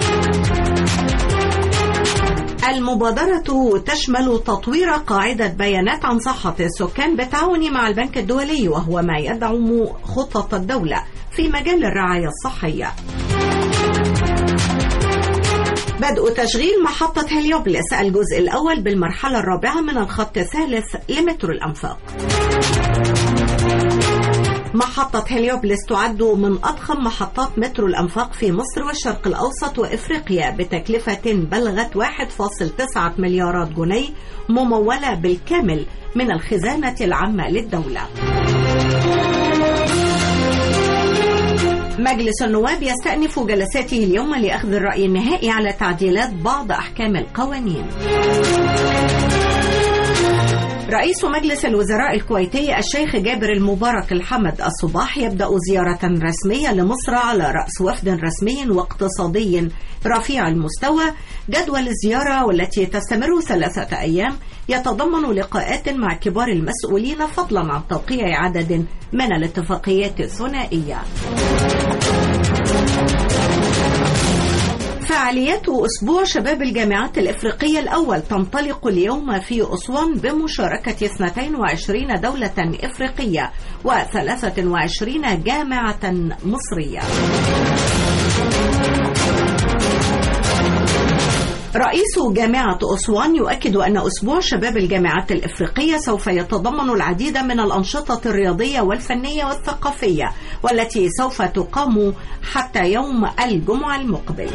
المبادرة تشمل تطوير قاعدة بيانات عن صحة السكان بالتعاون مع البنك الدولي وهو ما يدعم خطط الدولة في مجال الرعاية الصحية. بدء تشغيل محطة هليوبلس الجزء الأول بالمرحلة الرابعة من الخط الثالث لمترو الأنفاق. محطة هليوبلس تعد من أضخم محطات مترو الأنفاق في مصر والشرق الأوسط وإفريقيا بتكلفة بلغت 1.9 مليارات جنيه ممولة بالكامل من الخزانة العامة للدولة. مجلس النواب يستأنف جلساته اليوم لأخذ الرأي النهائي على تعديلات بعض أحكام القوانين. رئيس مجلس الوزراء الكويتي الشيخ جابر المبارك الحمد الصباح يبدأ زيارة رسمية لمصر على رأس وفد رسمي واقتصادي رفيع المستوى جدول الزيارة والتي تستمر ثلاثة أيام يتضمن لقاءات مع كبار المسؤولين فضلا عن توقيع عدد من الاتفاقيات الثنائية فعاليات أسبوع شباب الجامعات الإفريقية الأول تنطلق اليوم في أسوان بمشاركة 22 دولة إفريقية و23 جامعة مصرية رئيس جامعة أسوان يؤكد أن أسبوع شباب الجامعات الإفريقية سوف يتضمن العديد من الأنشطة الرياضية والفنية والثقافية والتي سوف تقام حتى يوم الجمعة المقبل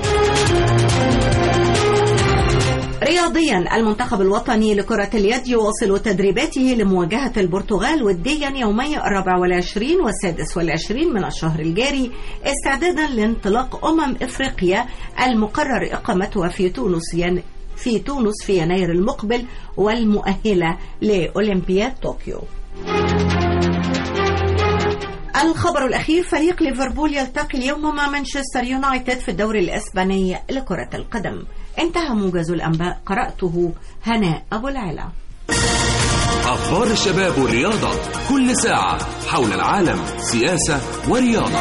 رياضيا المنتخب الوطني لكرة اليد يواصل تدريباته لمواجهة البرتغال وديا يومي الرابع والعشرين والسادس والعشرين من الشهر الجاري استعدادا لانطلاق أمم إفريقيا المقرر إقامتها في تونس ين... في تونس في يناير المقبل والمؤهلة لأولمبياد طوكيو الخبر الأخير فريق ليفربول يلتقي اليوم مع مانشستر يونايتد في الدوري الإسباني لكرة القدم انتهى موجز الأنباء قرأته هناء أبو العلا أخبار الشباب والرياضة كل ساعة حول العالم سياسة ورياضة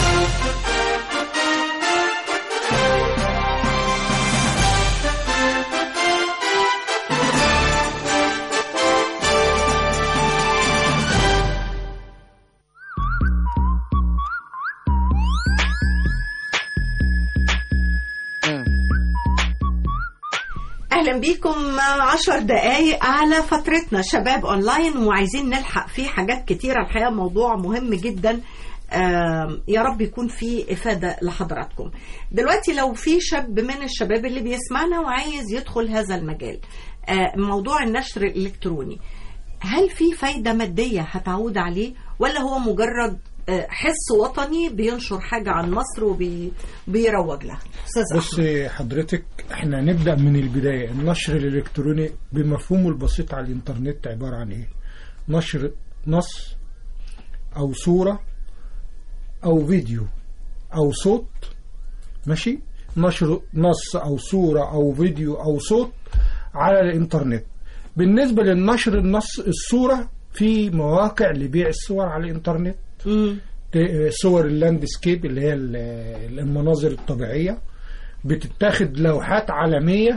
أهلا بيكم عشر دقايق على فترتنا شباب أونلاين وعايزين نلحق فيه حاجات كتيرة الحقيقة موضوع مهم جدا آم، يا رب يكون فيه إفادة لحضراتكم دلوقتي لو في شاب من الشباب اللي بيسمعنا وعايز يدخل هذا المجال آه، موضوع النشر الإلكتروني هل في فايدة مادية هتعود عليه ولا هو مجرد آه، حس وطني بينشر حاجة عن مصر وبيروج لها أستاذ بص أحمد. حضرتك احنا نبدا من البدايه النشر الالكتروني بمفهومه البسيط على الانترنت عباره عن ايه نشر نص او صوره او فيديو او صوت ماشي نشر نص او صوره او فيديو او صوت على الانترنت بالنسبه للنشر النص الصوره في مواقع لبيع الصور على الانترنت مم. ت- صور اللاندسكيب اللي هي ال- المناظر الطبيعية بتتاخد لوحات عالمية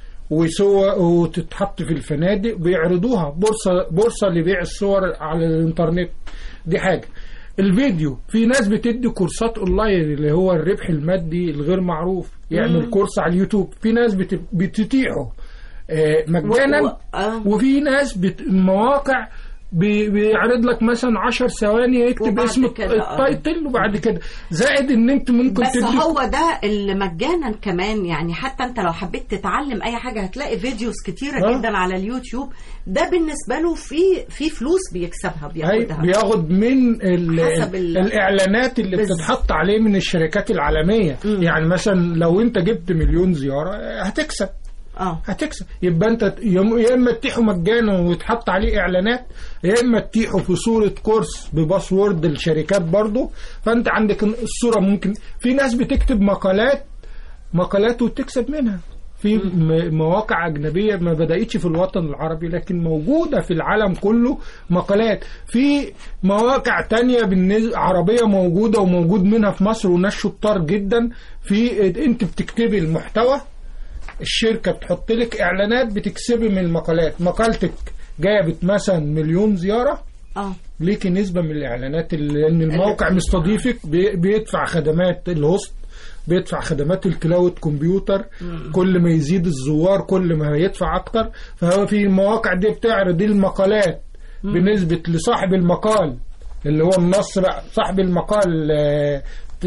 وصور وتتحط في الفنادق بيعرضوها بورصة بورصة لبيع الصور على الانترنت دي حاجة الفيديو في ناس بتدي كورسات اونلاين اللي هو الربح المادي الغير معروف يعمل كورس على اليوتيوب في ناس بت- بتتيحه آه، مجانا و- و- آه. وفي ناس بت... مواقع بي- بيعرض لك مثلا 10 ثواني يكتب وبعد اسم كده، آه. التايتل وبعد كده زائد ان انت ممكن بس تدي هو ده اللي مجانا كمان يعني حتى انت لو حبيت تتعلم اي حاجه هتلاقي فيديوز كتيره آه. جدا على اليوتيوب ده بالنسبه له في في فلوس بيكسبها هي بياخدها بياخد من ال حسب ال- الاعلانات اللي بز- بتتحط عليه من الشركات العالميه مم. يعني مثلا لو انت جبت مليون زياره هتكسب اه هتكسب يبقى انت يا يا اما تتيحه مجانا ويتحط عليه اعلانات يا اما تتيحه في صوره كورس بباسورد الشركات برضه فانت عندك الصوره ممكن في ناس بتكتب مقالات مقالات وتكسب منها في م- مواقع أجنبية ما بدأتش في الوطن العربي لكن موجودة في العالم كله مقالات في مواقع تانية بالنسبة عربية موجودة وموجود منها في مصر وناس شطار جدا في انت بتكتبي المحتوى الشركة بتحط لك اعلانات بتكسبي من المقالات مقالتك جابت مثلا مليون زيارة اه ليكي نسبة من الإعلانات اللي- لأن الموقع مستضيفك بي- بيدفع خدمات الهوست بيدفع خدمات الكلاود كمبيوتر كل ما يزيد الزوار كل ما يدفع أكتر فهو في المواقع دي بتعرض المقالات بنسبة لصاحب المقال اللي هو النص بقى صاحب المقال آه،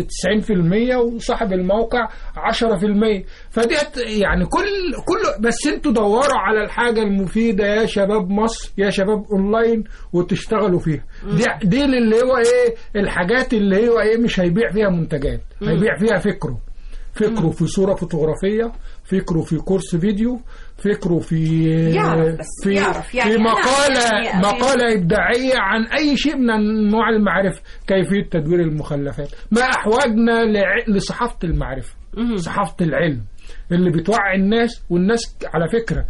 90% وصاحب الموقع 10% فديت يعني كل كل بس انتوا دوروا على الحاجه المفيده يا شباب مصر يا شباب اونلاين وتشتغلوا فيها دي دي اللي هو ايه الحاجات اللي هو ايه مش هيبيع فيها منتجات هيبيع فيها فكره فكره في صوره فوتوغرافيه فكره في كورس فيديو فكره في يعرف بس في يعرف يعني في أنا مقاله يعني- مقاله ابداعيه عن اي شيء من انواع المعرفه كيفيه تدوير المخلفات ما احوجنا لع- لصحافه المعرفه صحافه العلم اللي بتوعي الناس والناس على فكره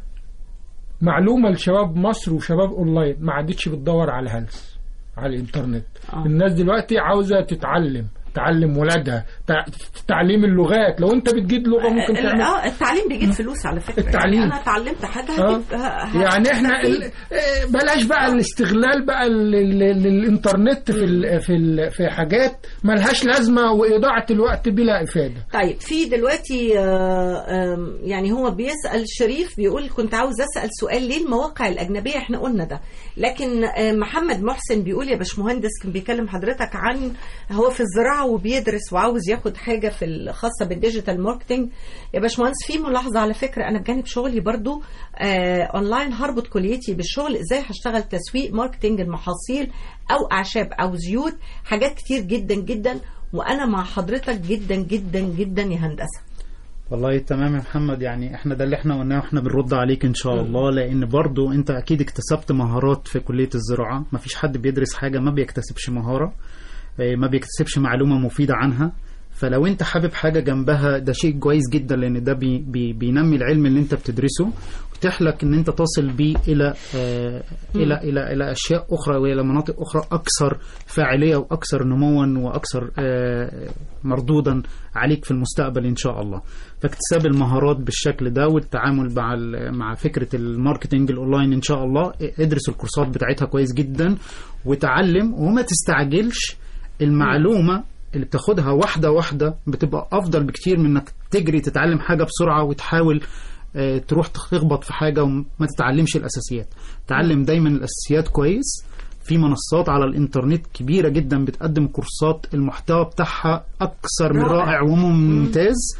معلومه لشباب مصر وشباب اونلاين ما عادتش بتدور على الهلس على الانترنت آه. الناس دلوقتي عاوزه تتعلم تعلم ولادها تع- تعليم اللغات لو انت بتجيد لغه ممكن ال- تعمل اه التعليم بيجيب فلوس على فكره التعليم. يعني انا اتعلمت حاجه آه. هجيب ه- ه- يعني احنا هستفيد. ال- آه، بلاش بقى الاستغلال بقى ال- ال- للانترنت في ال في ال في حاجات ملهاش لازمه واضاعه الوقت بلا افاده طيب في دلوقتي آه، آم، يعني هو بيسأل شريف بيقول كنت عاوز أسأل سؤال ليه المواقع الأجنبية احنا قلنا ده لكن آه، محمد محسن بيقول يا باشمهندس كان بيكلم حضرتك عن هو في الزراعة وبيدرس وعاوز ياخد حاجة في الخاصة بالديجيتال ماركتينج يا باشمهندس في ملاحظة على فكرة أنا بجانب شغلي برضو آه، أونلاين هربط كليتي بالشغل إزاي هشتغل تسويق ماركتينج المحاصيل أو أعشاب أو زيوت حاجات كتير جدا جدا وأنا مع حضرتك جدا جدا جدا يا هندسة والله تمام يا محمد يعني احنا ده اللي احنا قلناه واحنا بنرد عليك ان شاء الله لان برضو انت اكيد اكتسبت مهارات في كلية الزراعة ما فيش حد بيدرس حاجة ما بيكتسبش مهارة اه، ما بيكتسبش معلومة مفيدة عنها فلو انت حابب حاجة جنبها ده شيء كويس جدا لان ده بي بي بينمي العلم اللي انت بتدرسه ويتيح لك ان انت تصل بيه الى اه الى الى الى اشياء اخرى والى مناطق اخرى اكثر فاعلية واكثر نموا واكثر اه مردودا عليك في المستقبل ان شاء الله فاكتساب المهارات بالشكل ده والتعامل مع ال- مع فكره الماركتنج الاونلاين ان شاء الله ادرس الكورسات بتاعتها كويس جدا وتعلم وما تستعجلش المعلومه اللي بتاخدها واحده واحده بتبقى افضل بكتير من انك تجري تتعلم حاجه بسرعه وتحاول آه، تروح تخبط في حاجه وما تتعلمش الاساسيات تعلم دايما الاساسيات كويس في منصات على الانترنت كبيره جدا بتقدم كورسات المحتوى بتاعها اكثر من رائع. رائع وممتاز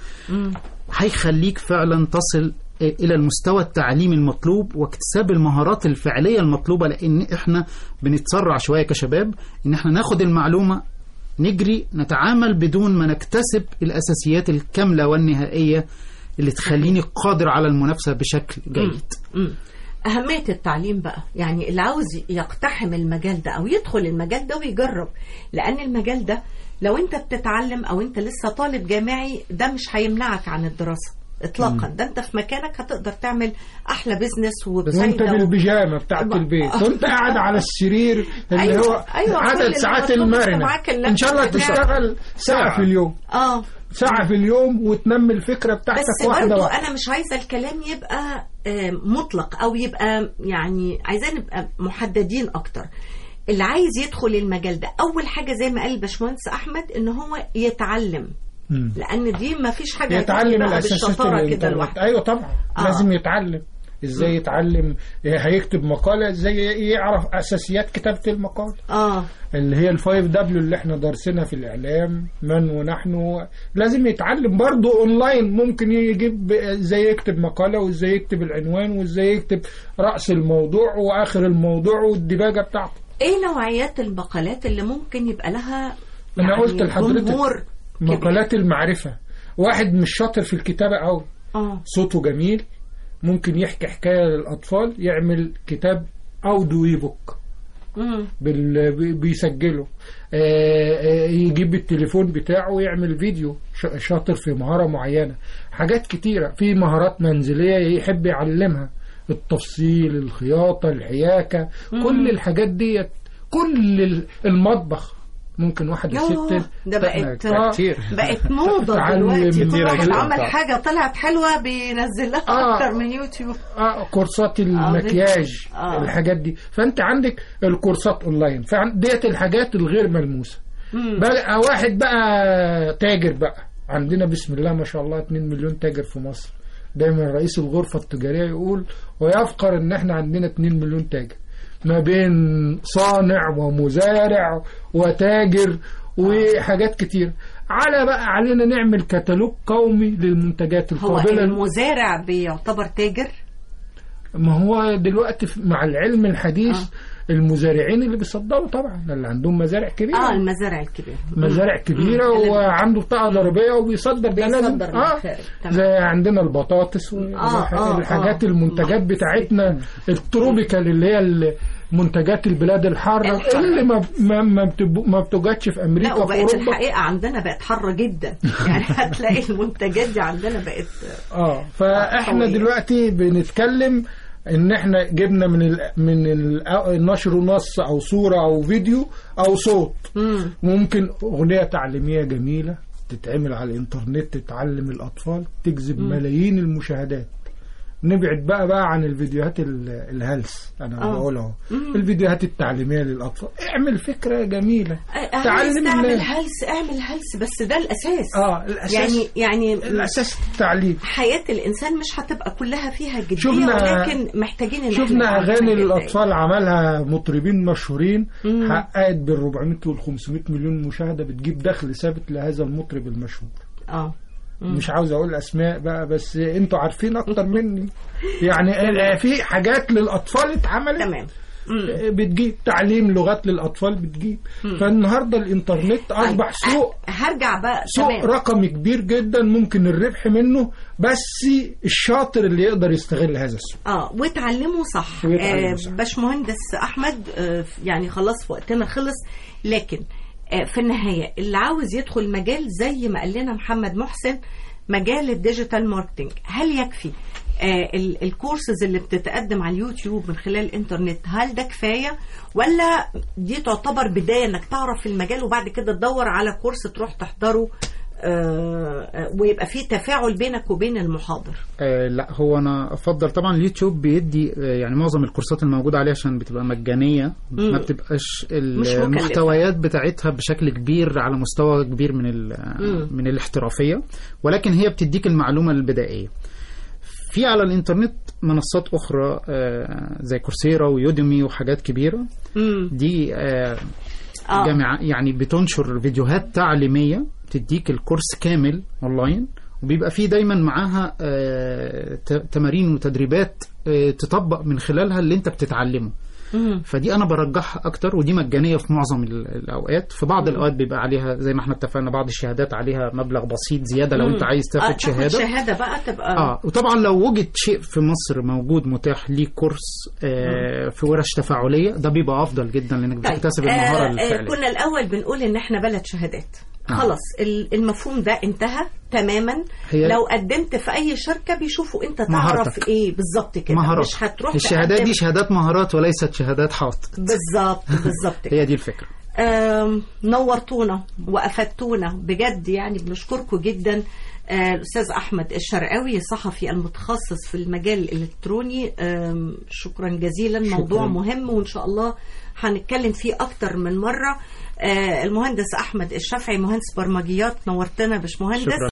هيخليك فعلا تصل الى المستوى التعليمي المطلوب واكتساب المهارات الفعليه المطلوبه لان احنا بنتسرع شويه كشباب ان احنا ناخد المعلومه نجري نتعامل بدون ما نكتسب الاساسيات الكامله والنهائيه اللي تخليني قادر على المنافسه بشكل جيد مم. أهمية التعليم بقى يعني اللي عاوز يقتحم المجال ده أو يدخل المجال ده ويجرب لأن المجال ده لو أنت بتتعلم أو أنت لسه طالب جامعي ده مش هيمنعك عن الدراسة إطلاقا ده أنت في مكانك هتقدر تعمل أحلى بزنس وانت وبفايدة و... بالبيجامه بتاعت أما- البيت وانت قاعد على السرير اللي أيوة، هو أيوة، كل عدد اللي ساعات مطلوب بس المرنه معاك اللابتوب ان شاء الله بتاعك. تشتغل ساعه في اليوم آه ساعه في اليوم وتنمي الفكره بتاعتك بس واحده برضو واحده انا مش عايزه الكلام يبقى آه، مطلق او يبقى يعني عايزاه نبقى محددين اكتر اللي عايز يدخل المجال ده اول حاجه زي ما قال الباشمهندس احمد ان هو يتعلم مم. لان دي ما فيش حاجه يتعلم بقى الاساسيات بالشطاره كده الانترنت لوحده ايوه طبعا آه. لازم يتعلم ازاي يتعلم هيكتب مقاله ازاي يعرف اساسيات كتابه المقال اه اللي هي الفايف دبليو اللي احنا دارسينها في الاعلام من ونحن لازم يتعلم برضه اونلاين ممكن يجيب ازاي يكتب مقاله وازاي يكتب العنوان وازاي يكتب راس الموضوع واخر الموضوع والدباجه بتاعته ايه نوعيات المقالات اللي ممكن يبقى لها انا قلت لحضرتك جمهور كبير؟ مقالات المعرفه واحد مش شاطر في الكتابه قوي اه صوته جميل ممكن يحكي حكايه للاطفال يعمل كتاب اوديو اي بوك مم. بال... بي- بيسجله آه، آه، يجيب التليفون بتاعه ويعمل فيديو ش- شاطر في مهارة معينة حاجات كتيرة في مهارات منزلية يحب يعلمها التفصيل الخياطة الحياكة كل الحاجات ديت كل ال- المطبخ ممكن واحد يوه، يست ده بقت آه. كتير بقت موضة تعلم دلوقتي كل كتير واحد جدا. عمل حاجة طلعت حلوة بينزل لها آه. أكتر من يوتيوب اه كورسات المكياج آه. الحاجات دي فانت عندك الكورسات اونلاين فديت الحاجات الغير ملموسه بقى واحد بقى تاجر بقى عندنا بسم الله ما شاء الله 2 مليون تاجر في مصر دايما رئيس الغرفة التجارية يقول ويفخر ان احنا عندنا 2 مليون تاجر ما بين صانع ومزارع وتاجر وحاجات كتير على بقى علينا نعمل كتالوج قومي للمنتجات هو القابلة المزارع بيعتبر تاجر ما هو دلوقتي في- مع العلم الحديث آه. المزارعين اللي بيصدروا طبعا اللي عندهم مزارع كبيرة اه المزارع الكبيرة مزارع كبيرة مم. اللي وعنده بطاقة ضريبية وبيصدر ده لازم بيصدر اه للخارج. تمام. زي عندنا البطاطس آه، آه، والحاجات آه. المنتجات بتاعتنا التروبيكال اللي هي منتجات البلاد الحارة الحارة. اللي ما ما ما, بتب- ما بتوجدش في لا أمريكا في وبقت أوروبا الحقيقة عندنا بقت حارة جدا يعني هتلاقي المنتجات دي عندنا بقت اه فاحنا قوية. دلوقتي بنتكلم ان احنا جبنا من ال من ال نشر نص او صوره او فيديو او صوت مم. ممكن اغنيه تعليميه جميله تتعمل على الانترنت تتعلم الاطفال تجذب ملايين المشاهدات نبعد بقى بقى عن الفيديوهات ال- الهلس انا آه. بقول اهو الفيديوهات التعليميه للاطفال اعمل فكره جميله عايز تعلم تعمل الناس هلس اعمل هلس بس ده الاساس اه الاساس يعني يعني الاساس التعليم حياة الإنسان مش هتبقى كلها فيها جدية شفنا- ولكن محتاجين إن شفنا إحنا نعلم اغاني الجدية. للاطفال عملها مطربين مشهورين مم. حققت بال 400 وال 500 مليون مشاهده بتجيب دخل ثابت لهذا المطرب المشهور اه مش عاوز اقول اسماء بقى بس انتوا عارفين اكتر مني يعني آه، في حاجات للاطفال اتعملت تمام آه، بتجيب تعليم لغات للاطفال بتجيب فالنهارده الانترنت اصبح سوق هرجع بقى سوق تمام رقمي كبير جدا ممكن الربح منه بس الشاطر اللي يقدر يستغل هذا السوق اه وتعلموا صح ويتعلموا آه صح. باشمهندس احمد آه يعني خلاص وقتنا خلص لكن آه في النهايه اللي عاوز يدخل مجال زي ما قال لنا محمد محسن مجال الديجيتال ماركتنج هل يكفي آه ال- الكورسز اللي بتتقدم على اليوتيوب من خلال الانترنت هل ده كفايه ولا دي تعتبر بدايه انك تعرف المجال وبعد كده تدور على كورس تروح تحضره آه آه، ويبقى فيه تفاعل بينك وبين المحاضر آه لا هو انا افضل طبعا اليوتيوب بيدي آه يعني معظم الكورسات الموجوده عليه عشان بتبقى مجانيه مم. ما بتبقاش مش مكلفة. المحتويات بتاعتها بشكل كبير على مستوى كبير من ال- مم. من الاحترافيه ولكن هي بتديك المعلومه البدائيه في على الانترنت منصات اخرى آه زي كورسيرا ويوديمي وحاجات كبيره امم دي آه آه. جامعة يعني بتنشر فيديوهات تعليمية بتديك الكورس كامل اونلاين وبيبقى فيه دايما معاها آه، ت- تمارين وتدريبات آه، تطبق من خلالها اللي انت بتتعلمه مم. فدي انا برجحها اكتر ودي مجانيه في معظم ال- الاوقات في بعض الاوقات بيبقى عليها زي ما احنا اتفقنا بعض الشهادات عليها مبلغ بسيط زياده لو انت عايز آه، تاخد شهاده شهاده بقى تبقى اه وطبعا لو وجد شيء في مصر موجود متاح ليه كورس آه في ورش تفاعليه ده بيبقى افضل جدا لانك طيب، بتكتسب المهاره آه، آه، الفعليه كنا الاول بنقول ان احنا بلد شهادات آه. خلاص ال- المفهوم ده انتهى تماما هي- لو قدمت في اي شركه بيشوفوا انت تعرف مهارتك. ايه بالظبط كده مهارات مش هتروح الشهادات تقدم- دي شهادات مهارات وليست شهادات حاط بالظبط بالظبط كده هي دي الفكره آم، نورتونا وافدتونا بجد يعني بنشكركم جدا آه، الاستاذ احمد الشرقاوي الصحفي المتخصص في المجال الالكتروني آم، شكرا جزيلا شكراً. موضوع مهم وان شاء الله هنتكلم فيه اكتر من مره آه، المهندس احمد الشافعي مهندس برمجيات نورتنا يا باشمهندس شكرا